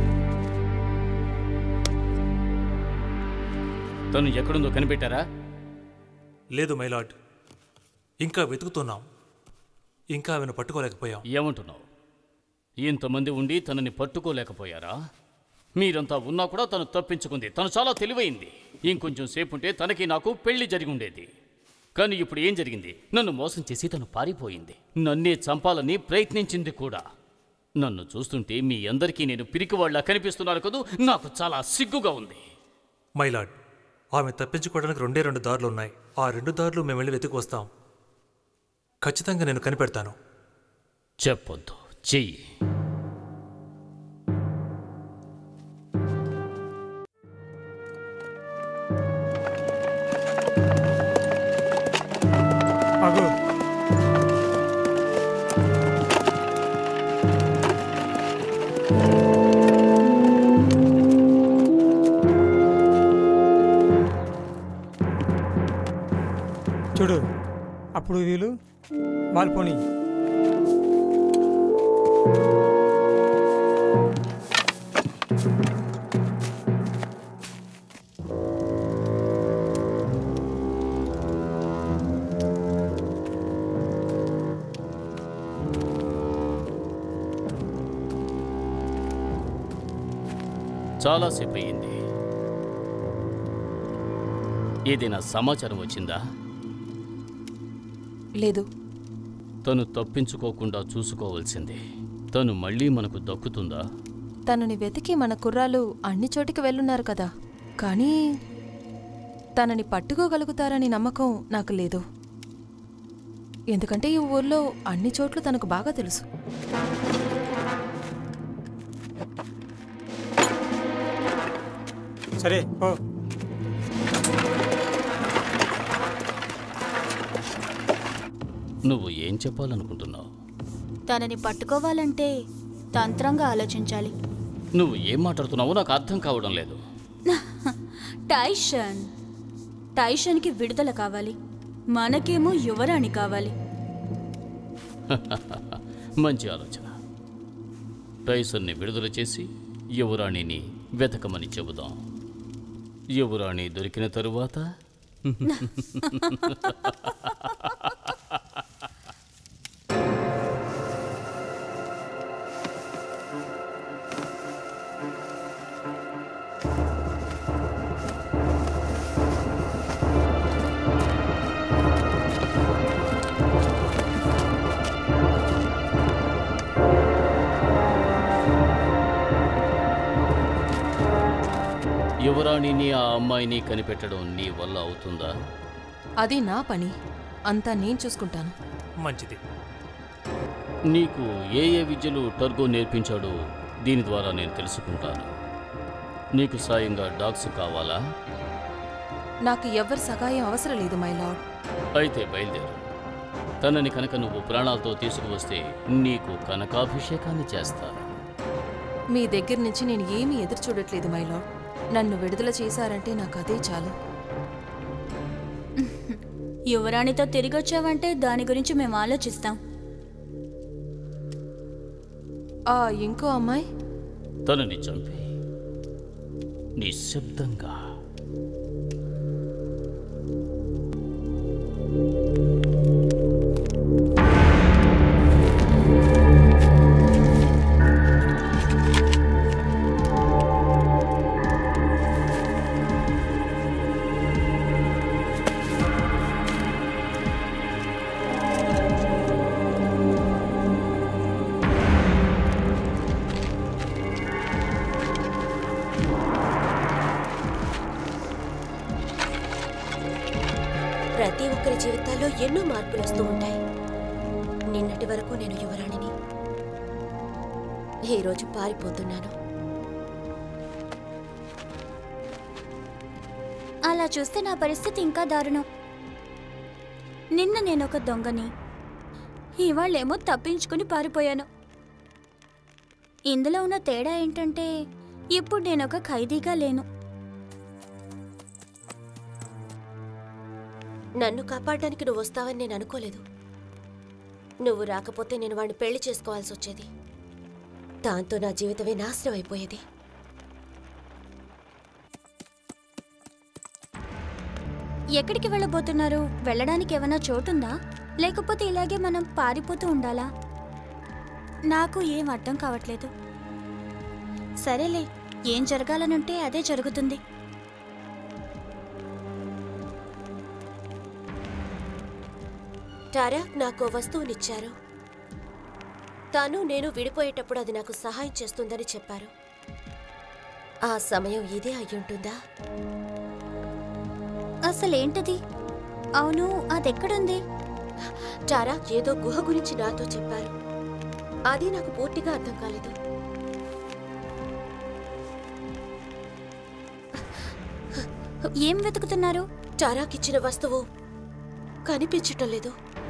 తను ఎక్కడుందో కనిపెట్టారా లేదు మైలాడ్ ఇంకా వెతుకుతున్నాం ఇంకా ఆమెను పట్టుకోలేకపోయాం ఏమంటున్నావు ఇంతమంది ఉండి తనని పట్టుకోలేకపోయారా మీరంతా ఉన్నా కూడా తను తప్పించుకుంది తను చాలా తెలివైంది ఇంకొంచెం సేపు ఉంటే తనకి నాకు పెళ్లి జరిగి ఉండేది కానీ ఇప్పుడు ఏం జరిగింది నన్ను మోసం చేసి తను పారిపోయింది నన్నే చంపాలని ప్రయత్నించింది కూడా నన్ను చూస్తుంటే మీ అందరికీ నేను పిరికివాళ్లా కనిపిస్తున్నాను కదూ నాకు చాలా సిగ్గుగా ఉంది మైలాడ్ ఆమె తప్పించుకోవడానికి రెండే రెండు దారులు ఉన్నాయి ఆ రెండు దారులు మేము వెళ్ళి వెతికి వస్తాం ఖచ్చితంగా నేను కనిపెడతాను చెప్పొద్దు చెయ్యి ఆగు చూడు అప్పుడు వీళ్ళు వాళ్ళు పోనీ చాలాసేపు అయ్యింది ఏదైనా సమాచారం వచ్చిందా లేదు తను తప్పించుకోకుండా చూసుకోవాల్సింది తను మళ్ళీ మనకు దక్కుతుందా తనని వెతికి మన కుర్రాలు అన్ని చోటికి వెళ్ళున్నారు కదా కానీ తనని పట్టుకోగలుగుతారని నమ్మకం నాకు లేదు ఎందుకంటే ఈ ఊర్లో అన్ని చోట్ల తనకు బాగా తెలుసు సరే ఓ నువ్వు ఏం చెప్పాలనుకుంటున్నావు తనని పట్టుకోవాలంటే తంత్రంగా ఆలోచించాలి నువ్వు ఏం మాట్లాడుతున్నావో నాకు అర్థం కావడం లేదు టైషన్ టైషన్కి విడుదల కావాలి మనకేమో యువరాణి కావాలి మంచి ఆలోచన టైసన్ని విడుదల చేసి యువరాణిని వెతకమని చెబుదాం యువరాణి దొరికిన తరువాత యువరాణిని ఆ అమ్మాయిని కనిపెట్టడం నీ వల్ల అవుతుందా అది నా పని అంతా నేను చూసుకుంటాను మంచిది నీకు ఏ ఏ విద్యలు టర్గో నేర్పించాడో దీని ద్వారా నేను తెలుసుకుంటాను నీకు సాయంగా డాగ్స్ కావాలా నాకు ఎవరి సహాయం అవసరం లేదు మై లార్డ్ అయితే బయలుదేరు తనని కనుక నువ్వు ప్రాణాలతో తీసుకువస్తే నీకు కనకాభిషేకాన్ని చేస్తాను మీ దగ్గర నుంచి నేను ఏమీ ఎదురు చూడట్లేదు మై లార్డ్ నన్ను విడుదల చేశారంటే నాకు అదే చాలు యువరాణితో తిరిగి వచ్చావంటే దాని గురించి మేము ఆలోచిస్తాం ఆ ఇంకో అమ్మాయి తనని చంపి నిశ్శబ్దంగా ప్రతి ఒక్కరి జీవితాల్లో ఎన్నో మార్పులు వస్తూ ఉంటాయి నిన్నటి వరకు నేను యువరాణిని ఈరోజు పారిపోతున్నాను అలా చూస్తే నా పరిస్థితి ఇంకా దారుణం నిన్న నేను ఒక దొంగని ఇవాళ్ళేమో తప్పించుకుని పారిపోయాను ఇందులో ఉన్న తేడా ఏంటంటే ఇప్పుడు నేను ఒక ఖైదీగా లేను నన్ను కాపాడడానికి నువ్వు వస్తావని నేను అనుకోలేదు నువ్వు రాకపోతే నేను వాడిని పెళ్లి చేసుకోవాల్సి వచ్చేది దాంతో నా జీవితమే నాశనం అయిపోయేది ఎక్కడికి వెళ్ళబోతున్నారు వెళ్ళడానికి ఏమైనా చోటుందా లేకపోతే ఇలాగే మనం పారిపోతూ ఉండాలా నాకు ఏం అర్థం కావట్లేదు సరేలే ఏం జరగాలనుంటే అదే జరుగుతుంది టారా నాకు వస్తువునిచ్చారు తాను నేను విడిపోయేటప్పుడు అది నాకు సహాయం చేస్తుందని చెప్పారు ఆ సమయం ఇదే అయ్యుంటుందా అసలేంటది అవును అదెక్కడుంది టారా ఏదో గుహ గురించి నాతో చెప్పారు అది నాకు పూర్తిగా అర్థం కాలేదు ఏం వెతుకుతున్నారు టారాకిచ్చిన వస్తువు కనిపించటం లేదు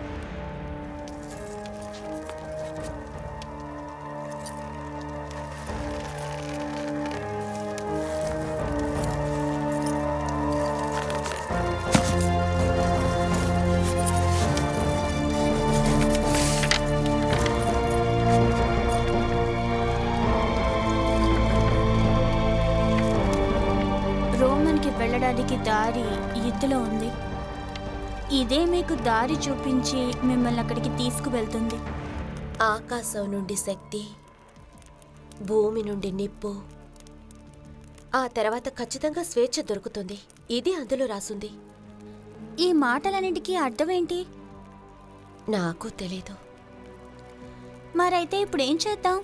రోమన్కి వెళ్ళడానికి దారి ఇందులో ఉంది ఇదే మీకు దారి చూపించి మిమ్మల్ని అక్కడికి తీసుకువెళ్తుంది ఆకాశం నుండి శక్తి భూమి నుండి నిప్పు ఆ తర్వాత ఖచ్చితంగా స్వేచ్ఛ దొరుకుతుంది ఇది అందులో రాసుంది ఈ మాటలన్నిటికీ అర్థమేంటి నాకు తెలీదు మరైతే ఇప్పుడు ఏం చేద్దాం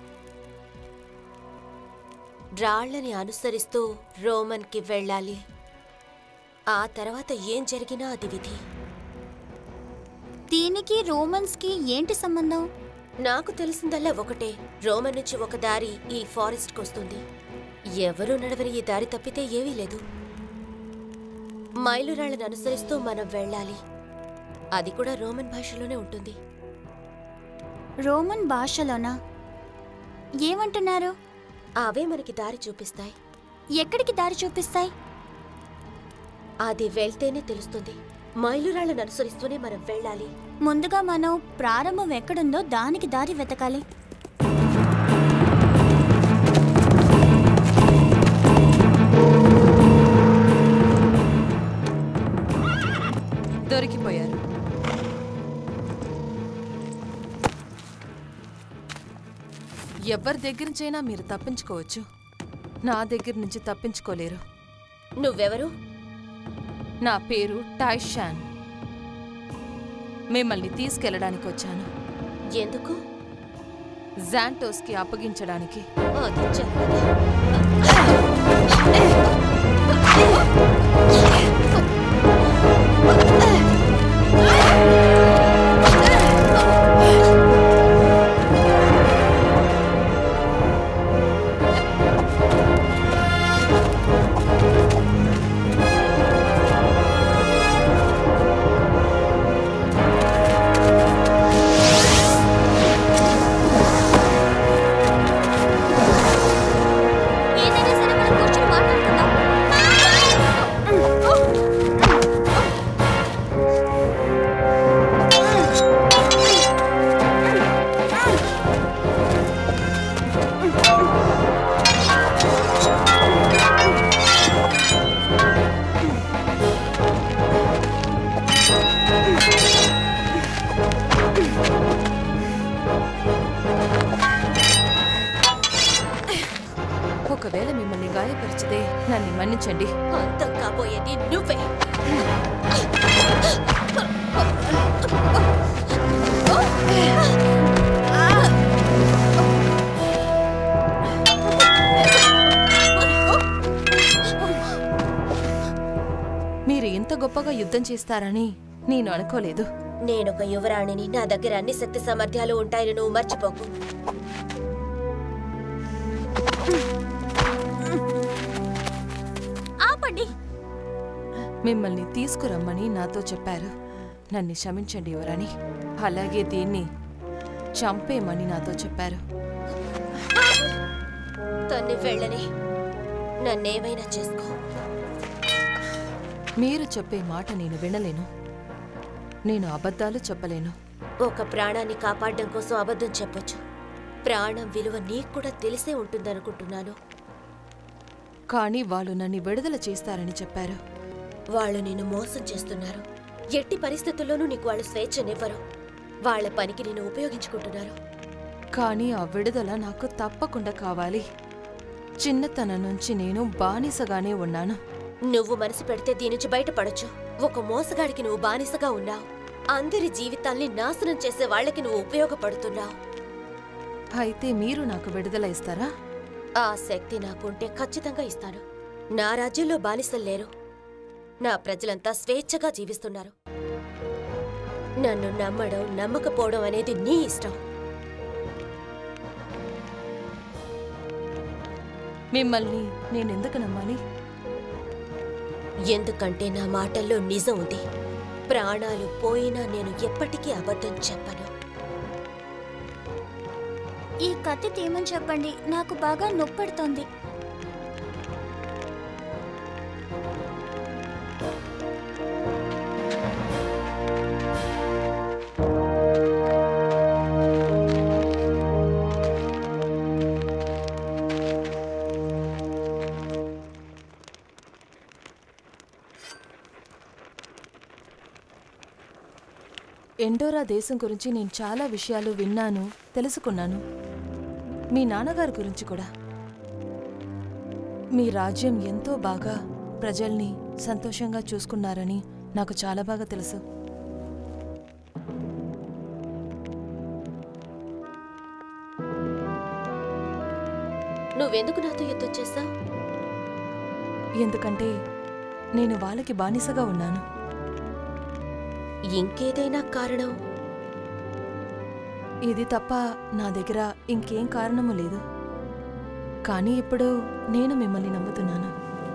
రాళ్లని అనుసరిస్తూ రోమన్కి వెళ్ళాలి ఆ తర్వాత ఏం జరిగినా అది విధి దీనికి రోమన్స్కి ఏంటి సంబంధం నాకు తెలిసిందల్లా ఒకటే రోమన్ నుంచి ఒక దారి ఈ ఫారెస్ట్కి వస్తుంది ఎవరూ నడవని ఈ దారి తప్పితే ఏమీ లేదు మైలురాళ్ళను అనుసరిస్తూ మనం వెళ్ళాలి అది కూడా రోమన్ భాషలోనే ఉంటుంది రోమన్ భాషలోనా ఏమంటున్నారు అవే మనకి దారి చూపిస్తాయి ఎక్కడికి దారి చూపిస్తాయి అది వెళ్తేనే తెలుస్తుంది మైలురాళ్ళను అనుసరిస్తూనే మనం వెళ్ళాలి ముందుగా మనం ప్రారంభం ఎక్కడుందో దానికి దారి వెతకాలి దొరికిపోయారు ఎవరి దగ్గర నుంచైనా మీరు తప్పించుకోవచ్చు నా దగ్గర నుంచి తప్పించుకోలేరు నువ్వెవరు నా పేరు టైషాన్ మిమ్మల్ని తీసుకెళ్ళడానికి వచ్చాను ఎందుకు జాంటోస్కి అప్పగించడానికి అది చెప్పదు ఏదైనా సరే మనం కూర్చొని మాట్లాడుకుందాం ఒకవేళ మిమ్మల్ని గాయపరిచితే నన్ను మన్నించండి అంతం కాబోయేది నువ్వే మీరు ఇంత గొప్పగా యుద్ధం చేస్తారని నేను అనుకోలేదు నేనొక యువరాణిని నా దగ్గర అన్ని శక్తి సామర్థ్యాలు ఉంటాయని నువ్వు మర్చిపోకు ఆపండి మిమ్మల్ని తీసుకురమ్మని నాతో చెప్పారు నన్ను క్షమించండి ఎవరని అలాగే దీన్ని చంపేయమని నాతో చెప్పారు తన్ని వెళ్ళని నన్నేమైనా చేసుకో మీరు చెప్పే మాట నేను వినలేను నేను అబద్ధాలు చెప్పలేను ఒక ప్రాణాన్ని కాపాడడం కోసం అబద్ధం చెప్పొచ్చు ప్రాణం విలువ నీకు కూడా తెలిసే ఉంటుందనుకుంటున్నాను కానీ వాళ్ళు నన్ను విడుదల చేస్తారని చెప్పారు వాళ్ళు నిన్ను మోసం చేస్తున్నారు ఎట్టి పరిస్థితుల్లోనూ నీకు వాళ్ళు స్వేచ్ఛనివ్వరు వాళ్ళ పనికి నిన్ను ఉపయోగించుకుంటున్నారు కానీ ఆ విడుదల నాకు తప్పకుండా కావాలి చిన్నతనం నుంచి నేను బానిసగానే ఉన్నాను నువ్వు మనసు పెడితే దీని నుంచి బయటపడొచ్చు ఒక మోసగాడికి నువ్వు బానిసగా ఉన్నావు అందరి జీవితాల్ని నాశనం చేసే వాళ్ళకి నువ్వు ఉపయోగపడుతున్నావు అయితే మీరు నాకు విడుదల ఇస్తారా ఆ శక్తి నాకుంటే ఖచ్చితంగా ఇస్తాను నా రాజ్యంలో బానిసలు లేరు నా ప్రజలంతా స్వేచ్ఛగా జీవిస్తున్నారు నన్ను నమ్మడం నమ్మకపోవడం అనేది నీ ఇష్టం మిమ్మల్ని నేనెందుకు నమ్మాలి ఎందుకంటే నా మాటల్లో నిజం ఉంది ప్రాణాలు పోయినా నేను ఎప్పటికీ అబద్ధం చెప్పను ఈ కత్తి తీయమని చెప్పండి నాకు బాగా నొప్పెడుతోంది ఎండోరా దేశం గురించి నేను చాలా విషయాలు విన్నాను తెలుసుకున్నాను మీ నాన్నగారి గురించి కూడా మీ రాజ్యం ఎంతో బాగా ప్రజల్ని సంతోషంగా చూసుకున్నారని నాకు చాలా బాగా తెలుసు నువ్వెందుకు నాతో యుద్ధం చేశావు ఎందుకంటే నేను వాళ్ళకి బానిసగా ఉన్నాను ఇంకేదైనా కారణం ఇది తప్ప నా దగ్గర ఇంకేం కారణము లేదు కానీ ఇప్పుడు నేను మిమ్మల్ని నమ్ముతున్నాను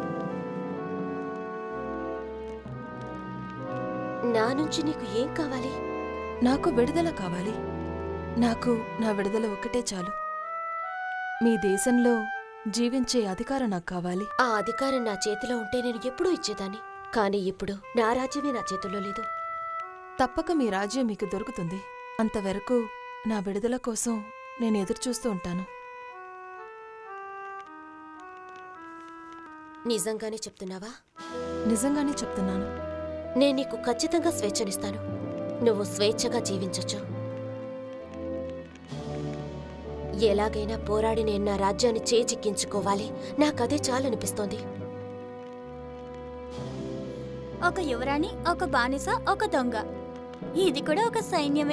నా నుంచి నీకు ఏం కావాలి నాకు విడుదల కావాలి నాకు నా విడుదల ఒక్కటే చాలు మీ దేశంలో జీవించే అధికారం నాకు కావాలి ఆ అధికారం నా చేతిలో ఉంటే నేను ఎప్పుడూ ఇచ్చేదాన్ని కానీ ఇప్పుడు నా రాజ్యమే నా చేతుల్లో లేదు తప్పక మీ రాజ్యం మీకు దొరుకుతుంది అంతవరకు నా విడుదల కోసం నేను ఎదురుచూస్తూ ఉంటాను నిజంగానే చెప్తున్నావా నిజంగానే చెప్తున్నాను నేను నీకు ఖచ్చితంగా స్వేచ్ఛనిస్తాను నువ్వు స్వేచ్ఛగా జీవించొచ్చు ఎలాగైనా పోరాడి నేను నా రాజ్యాన్ని చేజిక్కించుకోవాలి నాకదే చాలనిపిస్తోంది ఒక యువరాణి ఒక బానిస ఒక దొంగ ఇది కూడా ఒక సైన్యమే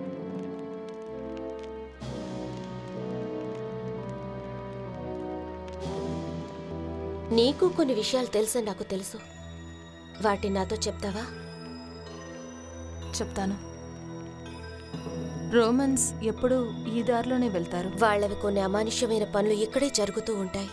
నీకు కొన్ని విషయాలు తెలుసని నాకు తెలుసు వాటిని నాతో చెప్తావా చెప్తాను రోమన్స్ ఎప్పుడూ ఈ దారిలోనే వెళ్తారు వాళ్ళవి కొన్ని అమానుష్యమైన పనులు ఇక్కడే జరుగుతూ ఉంటాయి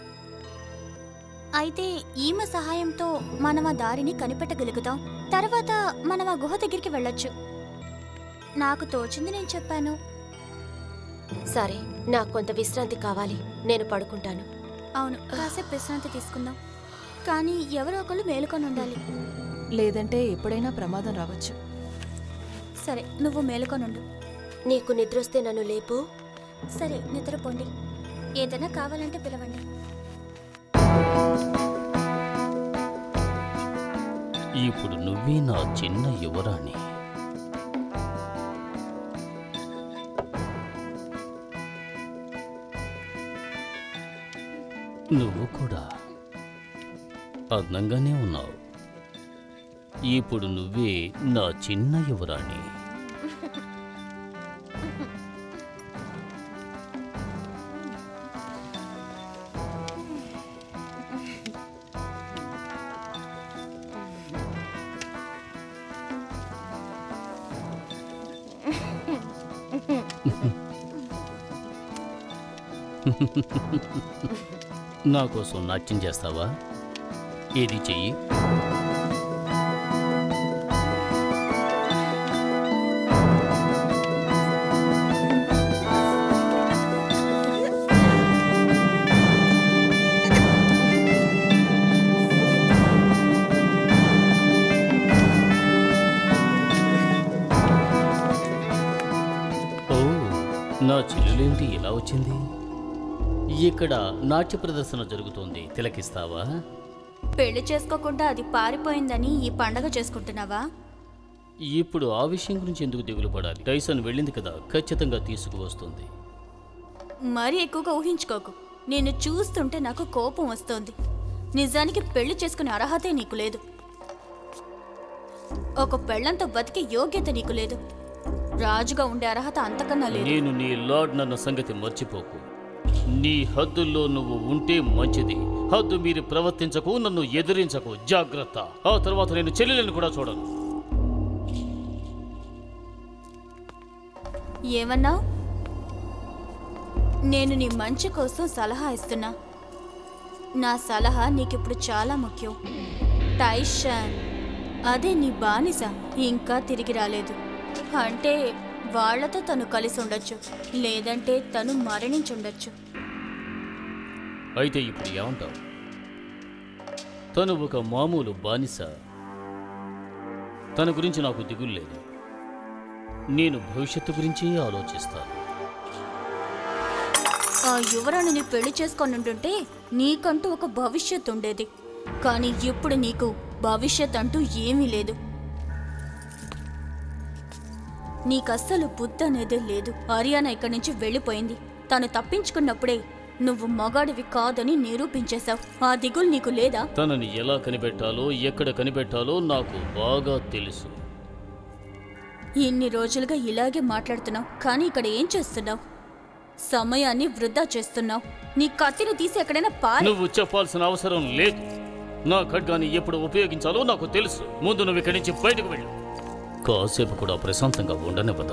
అయితే ఈమె సహాయంతో మనం ఆ దారిని కనిపెట్టగలుగుతాం తర్వాత మనం ఆ గుహ దగ్గరికి వెళ్ళొచ్చు నాకు తోచింది నేను చెప్పాను సరే నాకు కొంత విశ్రాంతి కావాలి నేను పడుకుంటాను అవును కాసేపు విశ్రాంతి తీసుకుందాం కానీ ఎవరో ఒకళ్ళు మేలుకొని ఉండాలి లేదంటే ఎప్పుడైనా ప్రమాదం రావచ్చు సరే నువ్వు మేలుకొనుండు నీకు నిద్రొస్తే నన్ను లేపు సరే నిద్రపోండి ఏదైనా కావాలంటే పిలవండి ఇప్పుడు నువ్వే నా చిన్న యువరాణి నువ్వు కూడా అందంగానే ఉన్నావు ఇప్పుడు నువ్వే నా చిన్న యువరాణి నా కోసం నాట్యం చేస్తావా ఏది చెయ్యి వచ్చింది ఇక్కడ నాట్య ప్రదర్శన జరుగుతోంది తిలకిస్తావా పెళ్లి చేసుకోకుండా అది పారిపోయిందని ఈ పండగ చేసుకుంటున్నావా ఇప్పుడు ఆ విషయం గురించి ఎందుకు దిగులు పడాలి టైసన్ వెళ్ళింది కదా ఖచ్చితంగా తీసుకువస్తుంది మరీ ఎక్కువగా ఊహించుకోకు నేను చూస్తుంటే నాకు కోపం వస్తోంది నిజానికి పెళ్లి చేసుకునే అర్హతే నీకు లేదు ఒక పెళ్ళంతో బతికే యోగ్యత నీకు లేదు రాజుగా ఉండే అర్హత అంతకన్నా లేదు నేను నీ లార్డ్ నన్న సంగతి మర్చిపోకు నీ హద్దుల్లో నువ్వు ఉంటే మంచిది హద్దు మీరు ప్రవర్తించకు నన్ను ఎదిరించకు జాగ్రత్త ఆ తర్వాత నేను చెల్లెలను కూడా చూడను ఏమన్నావు నేను నీ మంచి కోసం సలహా ఇస్తున్నా నా సలహా నీకిప్పుడు చాలా ముఖ్యం టైషాన్ అదే నీ బానిస ఇంకా తిరిగి రాలేదు అంటే వాళ్ళతో తను కలిసి ఉండొచ్చు లేదంటే తను మరణించుండొచ్చు అయితే ఇప్పుడు ఏమంటావు తను ఒక మామూలు బానిస తన గురించి నాకు దిగులు లేదు నేను భవిష్యత్తు గురించి ఆలోచిస్తాను ఆ యువరాణిని పెళ్లి చేసుకొని ఉంటుంటే నీకంటూ ఒక భవిష్యత్ ఉండేది కానీ ఇప్పుడు నీకు భవిష్యత్ అంటూ ఏమీ లేదు నీకస్సలు బుద్ధి అనేదే లేదు హర్యానా ఇక్కడి నుంచి వెళ్ళిపోయింది తను తప్పించుకున్నప్పుడే నువ్వు మగాడివి కాదని నిరూపించేశావు ఆ దిగులు నీకు లేదా తనని ఎలా కనిపెట్టాలో ఎక్కడ కనిపెట్టాలో నాకు బాగా తెలుసు ఇన్ని రోజులుగా ఇలాగే మాట్లాడుతున్నావు కానీ ఇక్కడ ఏం చేస్తున్నావు సమయాన్ని వృధా చేస్తున్నావు నీ కత్తిని తీసి ఎక్కడైనా పారి నువ్వు చెప్పాల్సిన అవసరం లేదు నా ఖడ్గాన్ని ఎప్పుడు ఉపయోగించాలో నాకు తెలుసు ముందు నువ్వు ఇక్కడి నుంచి బయటకు వెళ్ళు కాసేపు కూడా ప్రశాంతంగా ఉండనివ్వదు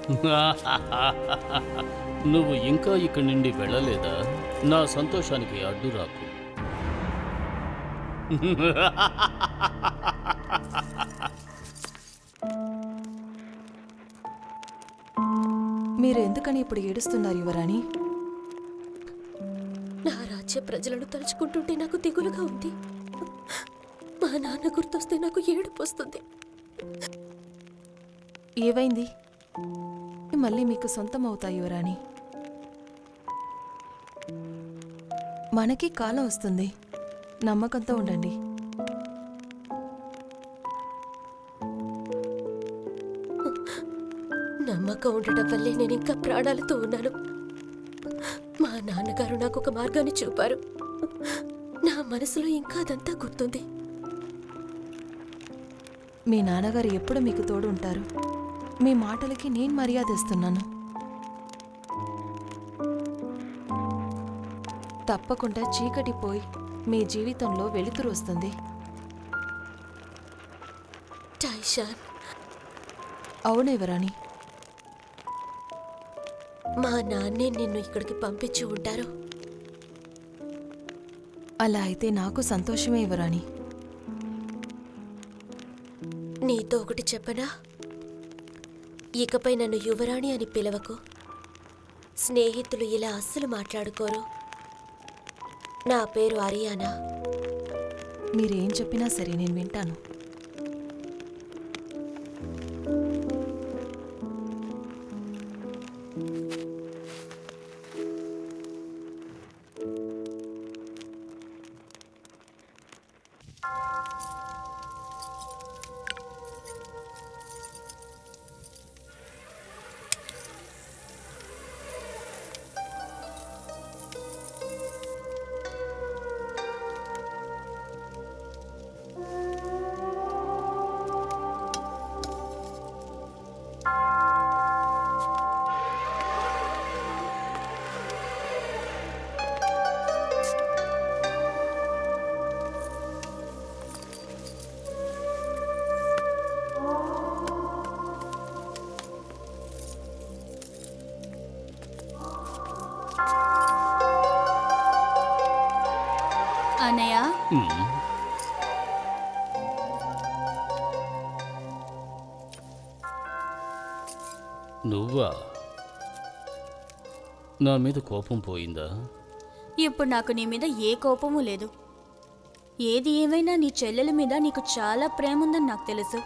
నువ్వు ఇంకా ఇక్కడి నుండి వెళ్ళలేదా నా సంతోషానికి అడ్డు రాకు మీరు ఎందుకని ఇప్పుడు ఏడుస్తున్నారు యువరాణి నా రాజ్య ప్రజలను తలుచుకుంటుంటే నాకు దిగులుగా ఉంది మా నాన్న గుర్తొస్తే నాకు ఏడుపు వస్తుంది ఏవైంది మళ్ళీ మీకు సొంతం అవుతాయి యువరాణి మనకి కాలం వస్తుంది నమ్మకంతో ఉండండి నమ్మకం ఉండటం వల్లే నేను ఇంకా ప్రాణాలతో ఉన్నాను మా నాన్నగారు నాకు ఒక మార్గాన్ని చూపారు నా మనసులో ఇంకా అదంతా గుర్తుంది మీ నాన్నగారు ఎప్పుడు మీకు తోడు ఉంటారు మీ మాటలకి నేను మర్యాద ఇస్తున్నాను తప్పకుండా చీకటి పోయి మీ జీవితంలో వెలుతురు వస్తుంది టైషాన్ అవును యువరాణి మా నాన్నే నిన్ను ఇక్కడికి పంపించి ఉంటారు అలా అయితే నాకు సంతోషమే యువరాణి నీతో ఒకటి చెప్పనా ఇకపై నన్ను యువరాణి అని పిలవకు స్నేహితులు ఇలా అస్సలు మాట్లాడుకోరు నా పేరు అరియానా మీరేం చెప్పినా సరే నేను వింటాను అన్నయ్య ఉమ్. నువ్వా నా మీద కోపం పోయిందా ఇప్పుడు నాకు నీ మీద ఏ కోపము లేదు ఏది ఏమైనా నీ చెల్లెల మీద నీకు చాలా ప్రేమ ఉందని నాకు తెలుసు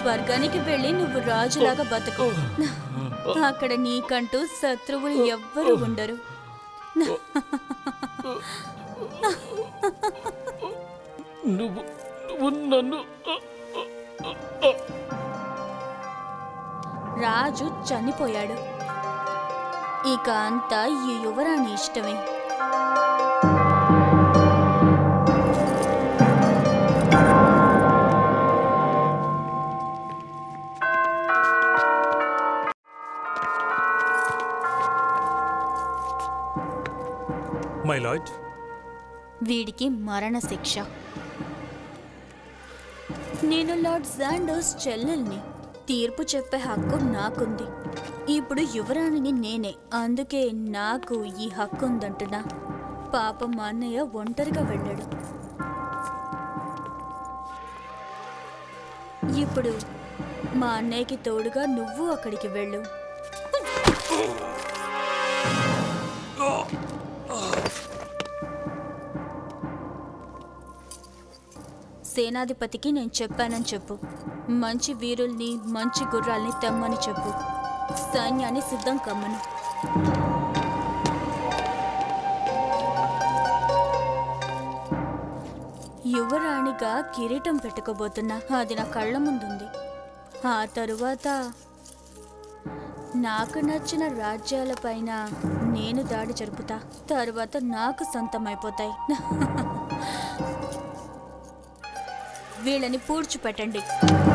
స్వర్గానికి వెళ్ళి నువ్వు రాజులాగా బతుకు అక్కడ నీకంటూ శత్రువులు ఎవ్వరు ఉండరు నువ్వు నువ్వు నన్ను రాజు చనిపోయాడు ఇక అంతా ఈ యువరాణి ఇష్టమే మై లార్డ్ వీడికి మరణ శిక్ష నేను లార్డ్ జాండోస్ చెల్లెల్ని తీర్పు చెప్పే హక్కు నాకుంది ఇప్పుడు యువరాణిని నేనే అందుకే నాకు ఈ హక్కు ఉందంటున్నా పాపం మా అన్నయ్య ఒంటరిగా వెళ్ళాడు ఇప్పుడు మా అన్నయ్యకి తోడుగా నువ్వు అక్కడికి వెళ్ళు సేనాధిపతికి నేను చెప్పానని చెప్పు మంచి వీరుల్ని మంచి గుర్రాల్ని తెమ్మని చెప్పు సైన్యాన్ని సిద్ధం కమ్మను యువరాణిగా కిరీటం పెట్టుకోబోతున్నా అది నా కళ్ళ ముందుంది ఆ తరువాత నాకు నచ్చిన రాజ్యాలపైన నేను దాడి జరుపుతా తరువాత నాకు సొంతమైపోతాయి వీళ్ళని పూడ్చిపెట్టండి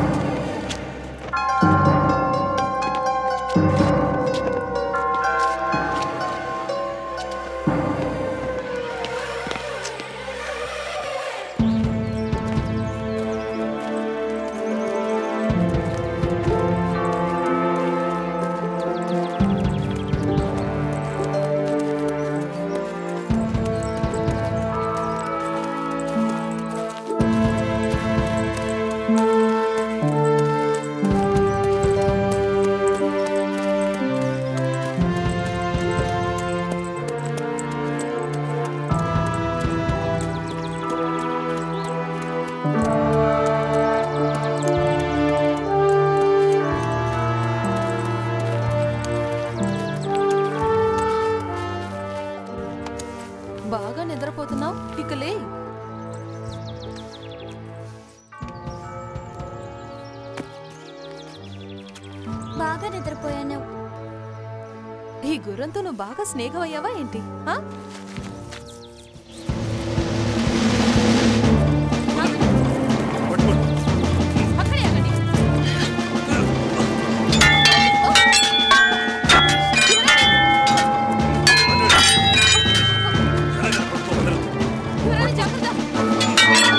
బాగా నిద్రపోతున్నావు ఇక లే బాగా నిద్రపోయాను ఈ గుర్రంతో నువ్వు బాగా స్నేహం అయ్యావా ఏంటి ఆ? అక్కడే ఆగండి. ఓ! యువరాణి, జాగ్రత్త.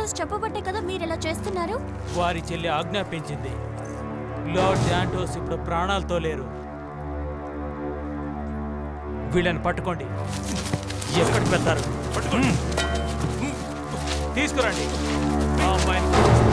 శాంటోస్ చెప్పబట్టే కదా మీరు ఇలా చేస్తున్నారు వారి చెల్లి ఆజ్ఞాపించింది లార్డ్ శాంటోస్ ఇప్పుడు ప్రాణాలతో లేరు వీళ్ళని పట్టుకోండి ఎక్కడికి వెళ్తారు పట్టుకోండి తీసుకురండి ఆ అమ్మాయిని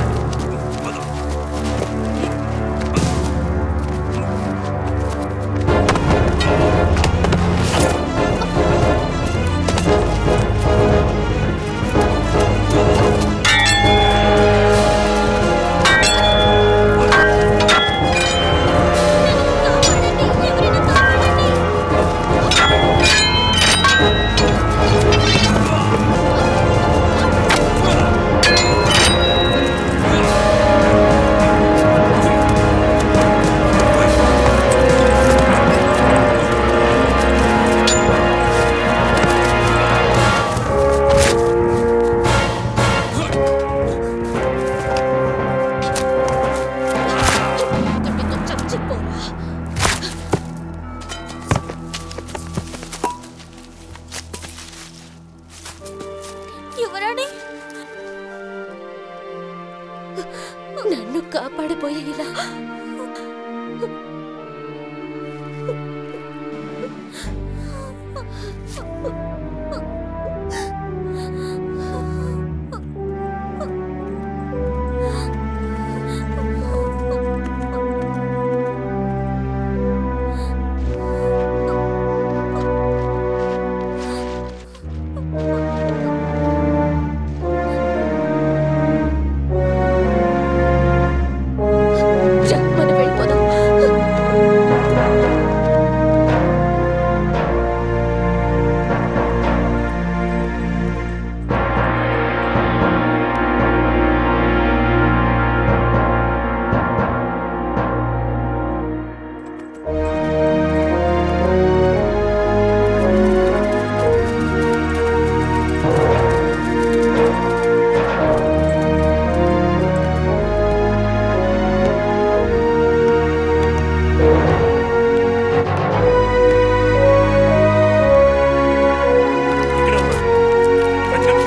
తప్పితో చచ్చిపోరా యువరాణి నన్ను కాపాడిపోయే ఇలా రా, మనం వెళ్ళిపోదాం ఇక్కడే ఉన్నారు. వెతకండి.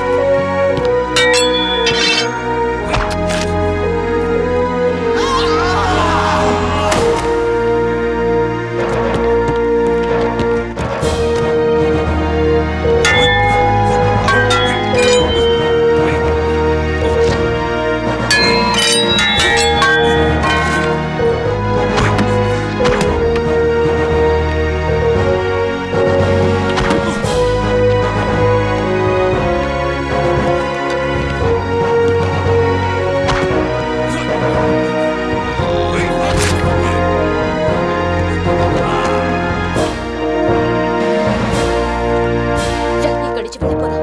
రా, ఇక్కడి నుంచి వెళ్ళిపోదాం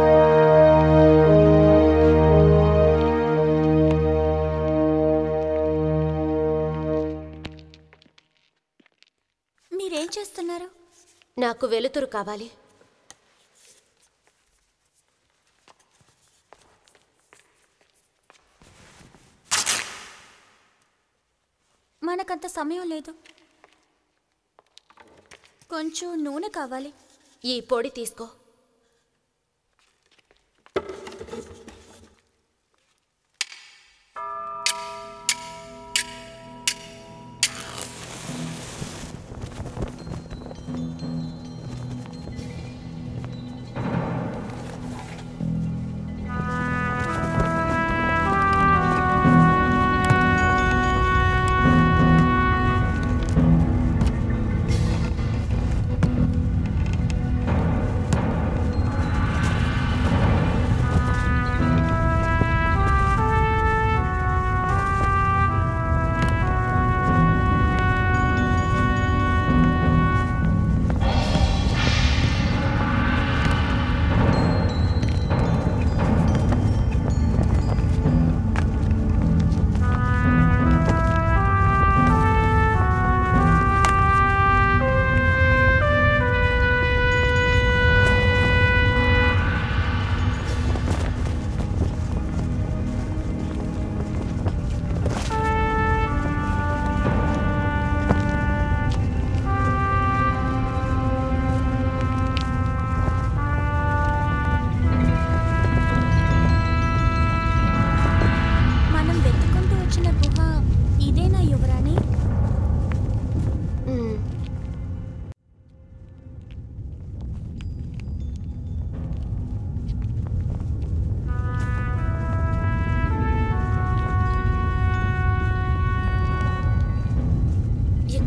మీరేం చేస్తున్నారు నాకు వెలుతురు కావాలి మనకంత సమయం లేదు కొంచెం నూనె కావాలి ఈ పొడి తీసుకో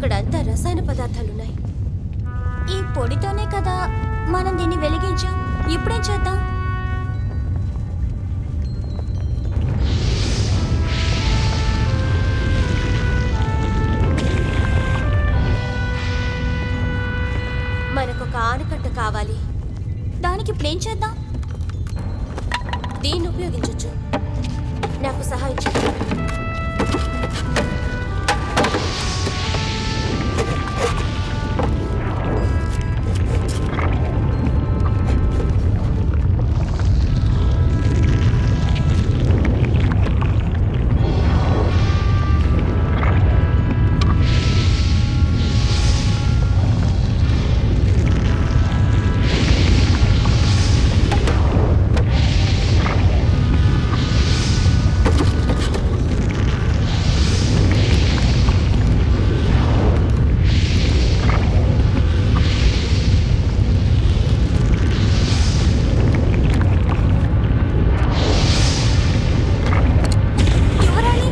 ఇక్కడంతా రసాయన పదార్థాలున్నాయి ఈ పొడితోనే కదా మనం దీన్ని వెలిగించాం ఇప్పుడేం చేద్దాం మనకొక ఆనకట్ట కావాలి దానికి ఇప్పుడేం చేద్దాం దీన్ని ఉపయోగించొచ్చు నాకు సహాయం చేయండి యువరాణి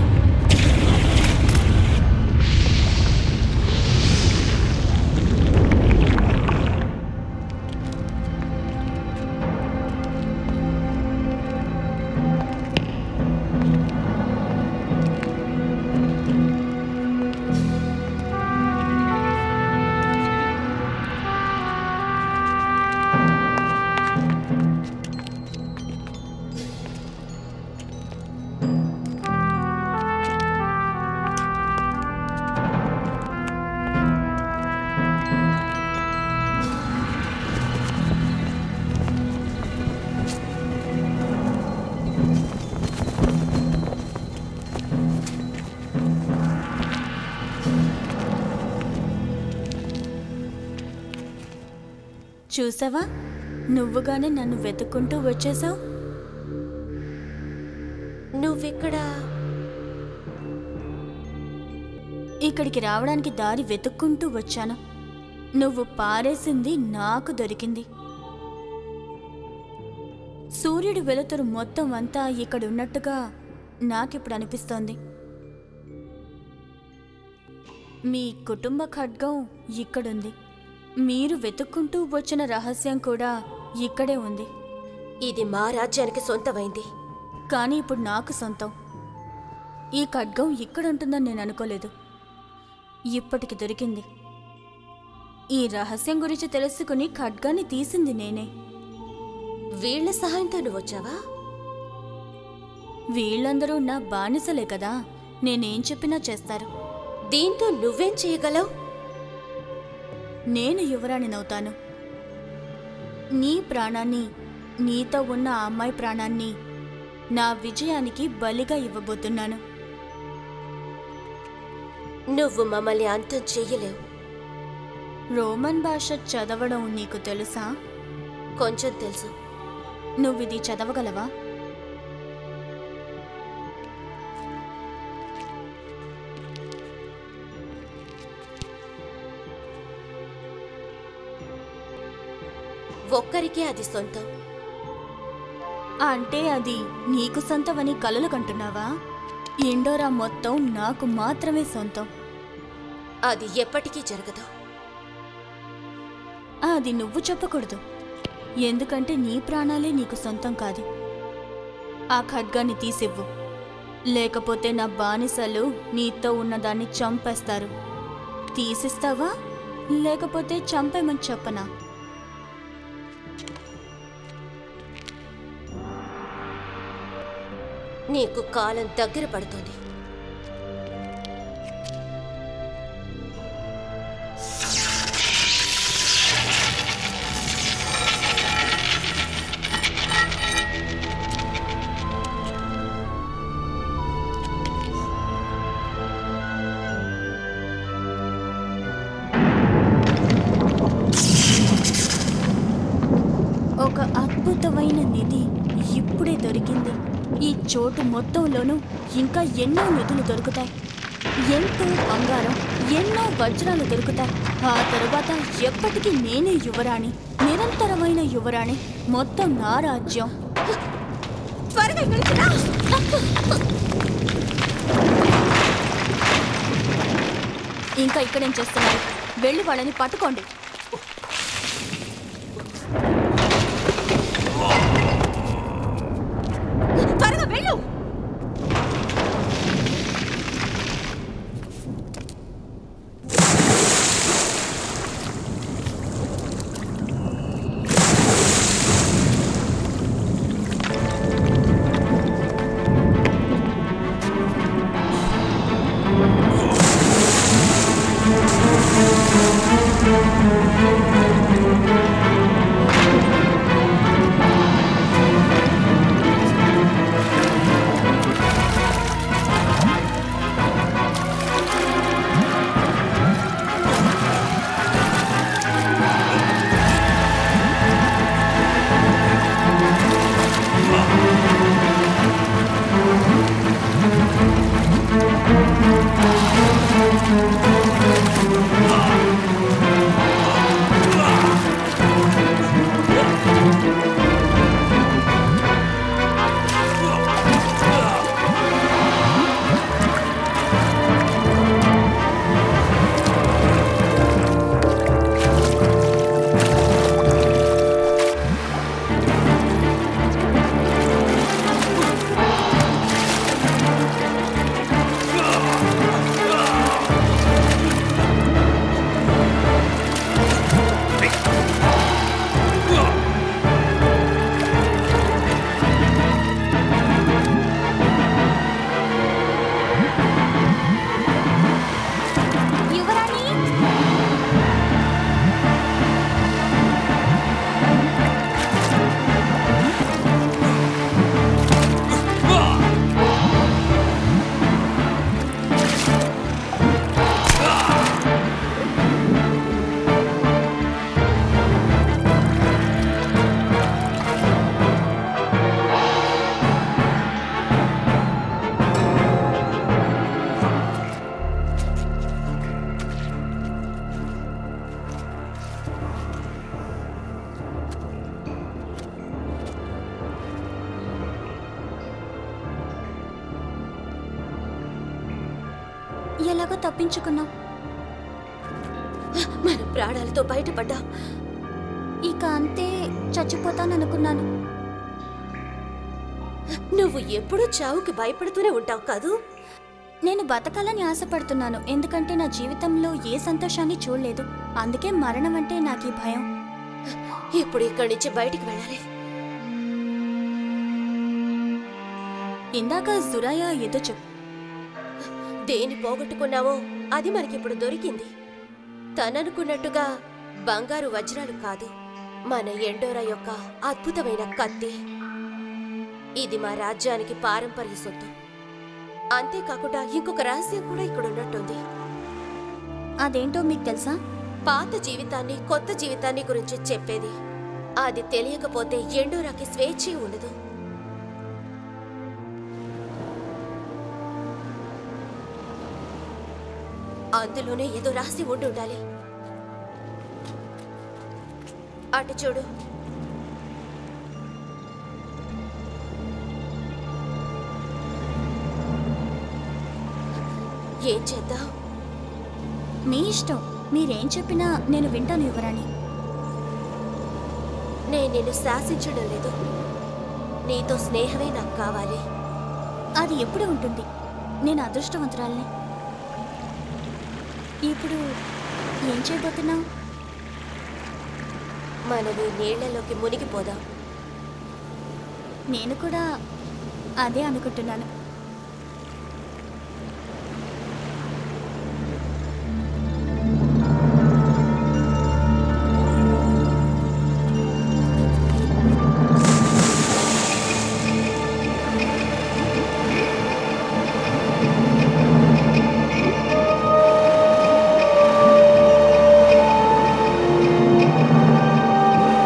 చూసావా నువ్వుగానే నన్ను వెతుక్కుంటూ వచ్చేసావు నువ్విక్కడ ఇక్కడికి రావడానికి దారి వెతుక్కుంటూ వచ్చాను నువ్వు పారేసింది నాకు దొరికింది సూర్యుడి వెలుతురు మొత్తం అంతా ఇక్కడ ఉన్నట్టుగా నాకిప్పుడు అనిపిస్తోంది మీ కుటుంబ ఖడ్గం ఇక్కడుంది మీరు వెతుక్కుంటూ వచ్చిన రహస్యం కూడా ఇక్కడే ఉంది ఇది మా రాజ్యానికి సొంతమైంది కానీ ఇప్పుడు నాకు సొంతం ఈ ఖడ్గం ఇక్కడ ఉంటుందని నేను అనుకోలేదు ఇప్పటికి దొరికింది ఈ రహస్యం గురించి తెలుసుకుని ఖడ్గాన్ని తీసింది నేనే వీళ్ళ సహాయంతో నువ్వు వచ్చావా వీళ్ళందరూ నా బానిసలే కదా నేనేం చెప్పినా చేస్తారు దీంతో నువ్వేం చేయగలవు నేను యువరాణినవుతాను నీ ప్రాణాన్ని నీతో ఉన్న ఆ అమ్మాయి ప్రాణాన్ని నా విజయానికి బలిగా ఇవ్వబోతున్నాను నువ్వు మమ్మల్ని అంతం చెయ్యలేవు రోమన్ భాష చదవడం నీకు తెలుసా కొంచెం తెలుసు నువ్విది చదవగలవా ఒక్కరికే అది సొంతం అంటే అది నీకు సొంతమని కలలు కంటున్నావా ఇండోరా మొత్తం నాకు మాత్రమే సొంతం అది ఎప్పటికీ జరగదు అది నువ్వు చెప్పకూడదు ఎందుకంటే నీ ప్రాణాలే నీకు సొంతం కాదు ఆ ఖడ్గాన్ని తీసివ్వు లేకపోతే నా బానిసలు నీతో ఉన్నదాన్ని చంపేస్తారు తీసిస్తావా లేకపోతే చంపేమని చెప్పనా నీకు కాలం దగ్గర పడుతుంది ఒక అద్భుతమైన నిధి ఇప్పుడే దొరికింది ఈ చోటు మొత్తంలోనూ ఇంకా ఎన్నో నిధులు దొరుకుతాయి ఎంతో బంగారం ఎన్నో వజ్రాలు దొరుకుతాయి ఆ తరువాత ఎప్పటికీ నేనే యువరాణి నిరంతరమైన యువరాణి మొత్తం నా రాజ్యం త్వరగా ఇక్కడికి రా. ఇంకా ఇక్కడేం చేస్తున్నారు వెళ్ళి వాళ్ళని పట్టుకోండి త్వరగా వెళ్ళు యువరాణి ఎలాగో తప్పించుకున్నాం మన ప్రాణాలతో బయటపడ్డాం ఇక అంతే చచ్చిపోతాననుకున్నాను నువ్వు ఎప్పుడూ చావుకి భయపడుతూనే ఉంటావు కాదు నేను బతకాలని ఆశపడుతున్నాను ఎందుకంటే నా జీవితంలో ఏ సంతోషాన్ని చూడలేదు అందుకే మరణం అంటే నాకు ఈ భయం ఇప్పుడు ఇక్కడి నుంచి బయటికి వెళ్ళాలి ఇందాక జురాయా ఏదో చెప్పు దేని పోగొట్టుకున్నావో అది మనకిప్పుడు దొరికింది తననుకున్నట్టుగా బంగారు వజ్రాలు కాదు మన ఎండోరా యొక్క అద్భుతమైన కత్తి ఇది మా రాజ్యానికి పారంపర్య సొత్తు అంతేకాకుండా ఇంకొక రహస్యం కూడా ఇక్కడ ఉన్నట్టుంది అదేంటో మీకు తెలుసా పాత జీవితాన్ని కొత్త జీవితాన్ని గురించి చెప్పేది అది తెలియకపోతే ఎండోరాకి స్వేచ్ఛే ఉండదు అందులోనే ఏదో రాసి ఉండి ఉండాలి అటు చూడు ఏం చేద్దాం మీ ఇష్టం మీరేం చెప్పినా నేను వింటాను యువరాణి నేను నిన్ను శాసించడం లేదు నీతో స్నేహమే నాకు కావాలి అది ఎప్పుడు ఉంటుంది నేను అదృష్టవంతురాల్ని ఇప్పుడు ఏం చేయబోతున్నావు మనం ఈ నీళ్లలోకి మునిగిపోదాం నేను కూడా అదే అనుకుంటున్నాను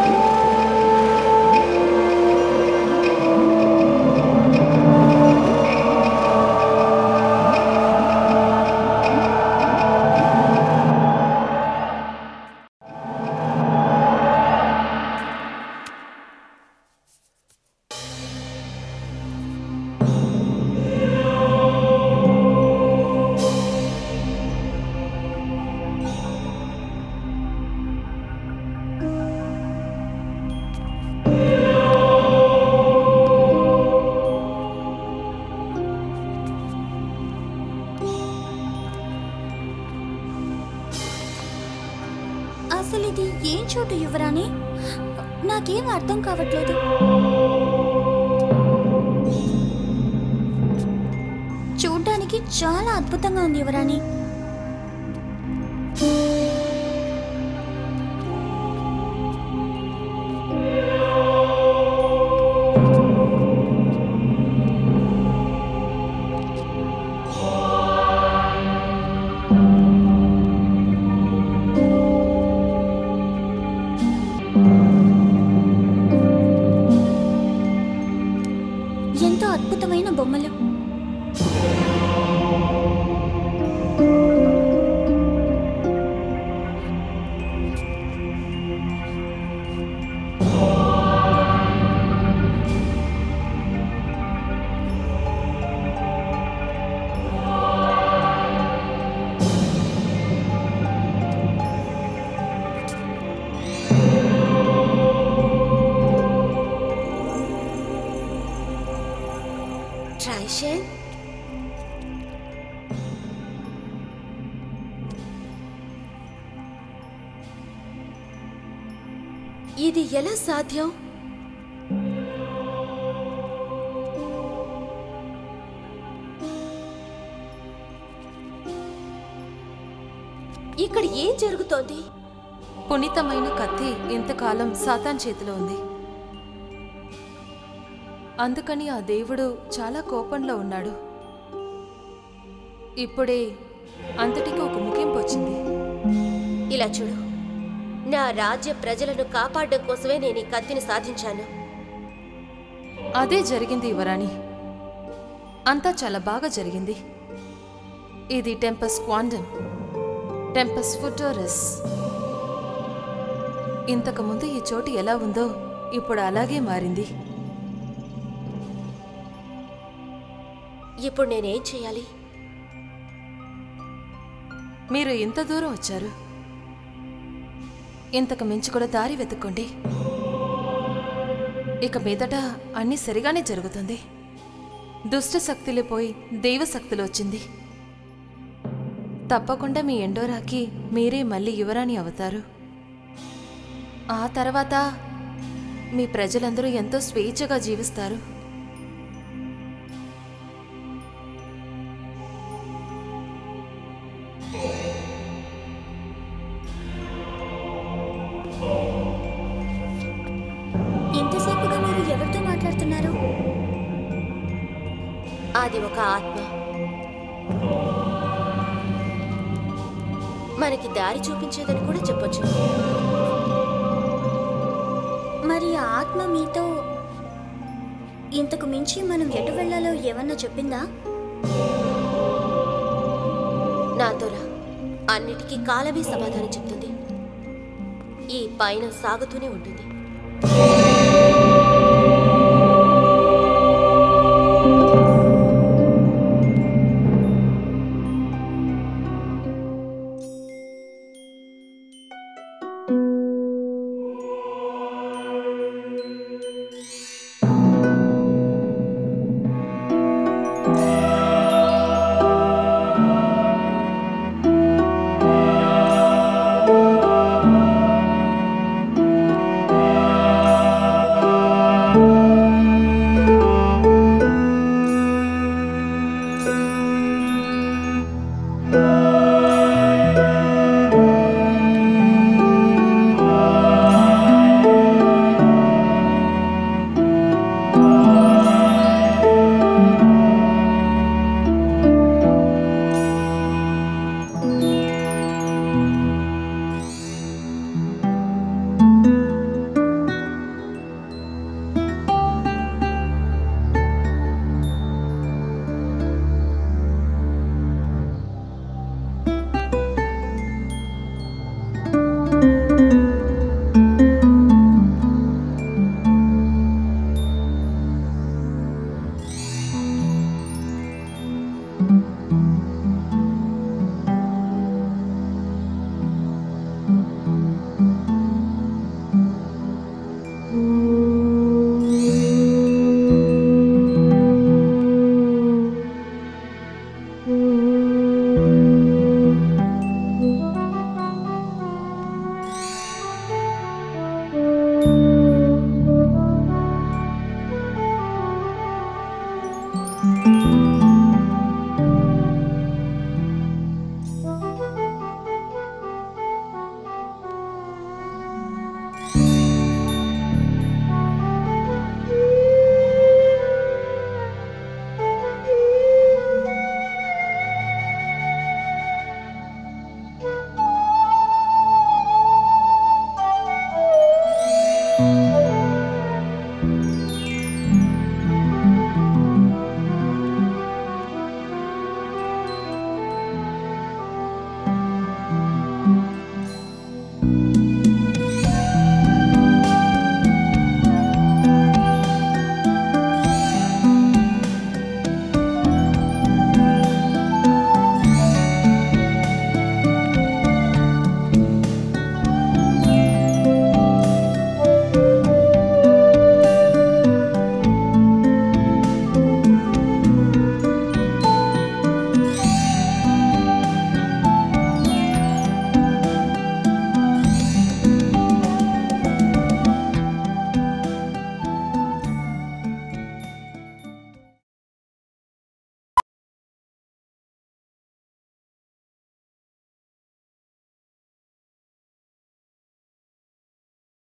ఆ ఇది ఏం చోటు యువరాణి నాకేం అర్థం కావట్లేదు చూడ్డానికి చాలా అద్భుతంగా ఉంది యువరాణి ఎంతో అద్భుతమైన బొమ్మలు ట్రైషన్ ఇది ఎలా సాధ్యం ఇక్కడ ఏం జరుగుతోంది పునీతమైన కత్తి ఇంతకాలం సాతాన్ చేతిలో ఉంది అందుకని ఆ దేవుడు చాలా కోపంలో ఉన్నాడు ఇప్పుడే అంతటికి ఒక ముగింపు వచ్చింది ఇలా చూడు నా రాజ్య ప్రజలను కాపాడడం కోసమే నేను ఈ కత్తిని సాధించాను అదే జరిగింది యువరాణి అంతా చాలా బాగా జరిగింది ఇది టెంపస్ క్వాండమ్ టెంపస్ ఫుటోరస్ ఇంతకుముందు ఈ చోటు ఎలా ఉందో ఇప్పుడు అలాగే మారింది ఇప్పుడు నేనేం చేయాలి మీరు ఇంత దూరం వచ్చారు ఇంతకు మించి కూడా దారి వెతుక్కోండి ఇక మీదట అన్నీ సరిగానే జరుగుతుంది దుష్ట శక్తులు పోయి దైవ శక్తులు వచ్చింది తప్పకుండా మీ ఎండోరాకి మీరే మళ్ళీ యువరాణి అవుతారు ఆ తర్వాత మీ ప్రజలందరూ ఎంతో స్వేచ్ఛగా జీవిస్తారు ఎంతసేపుగా మీరు ఎవరితో మాట్లాడుతున్నారు అది ఒక ఆత్మ మనకి దారి చూపించేదని కూడా చెప్పొచ్చు మరి ఆ ఆత్మ మీతో ఇంతకు మించి మనం ఎటు వెళ్ళాలో ఏమన్నా చెప్పిందా నాతో రా అన్నిటికీ కాలమే సమాధానం చెప్తుంది ఈ పైన సాగుతూనే ఉంటుంది ఆ ఆ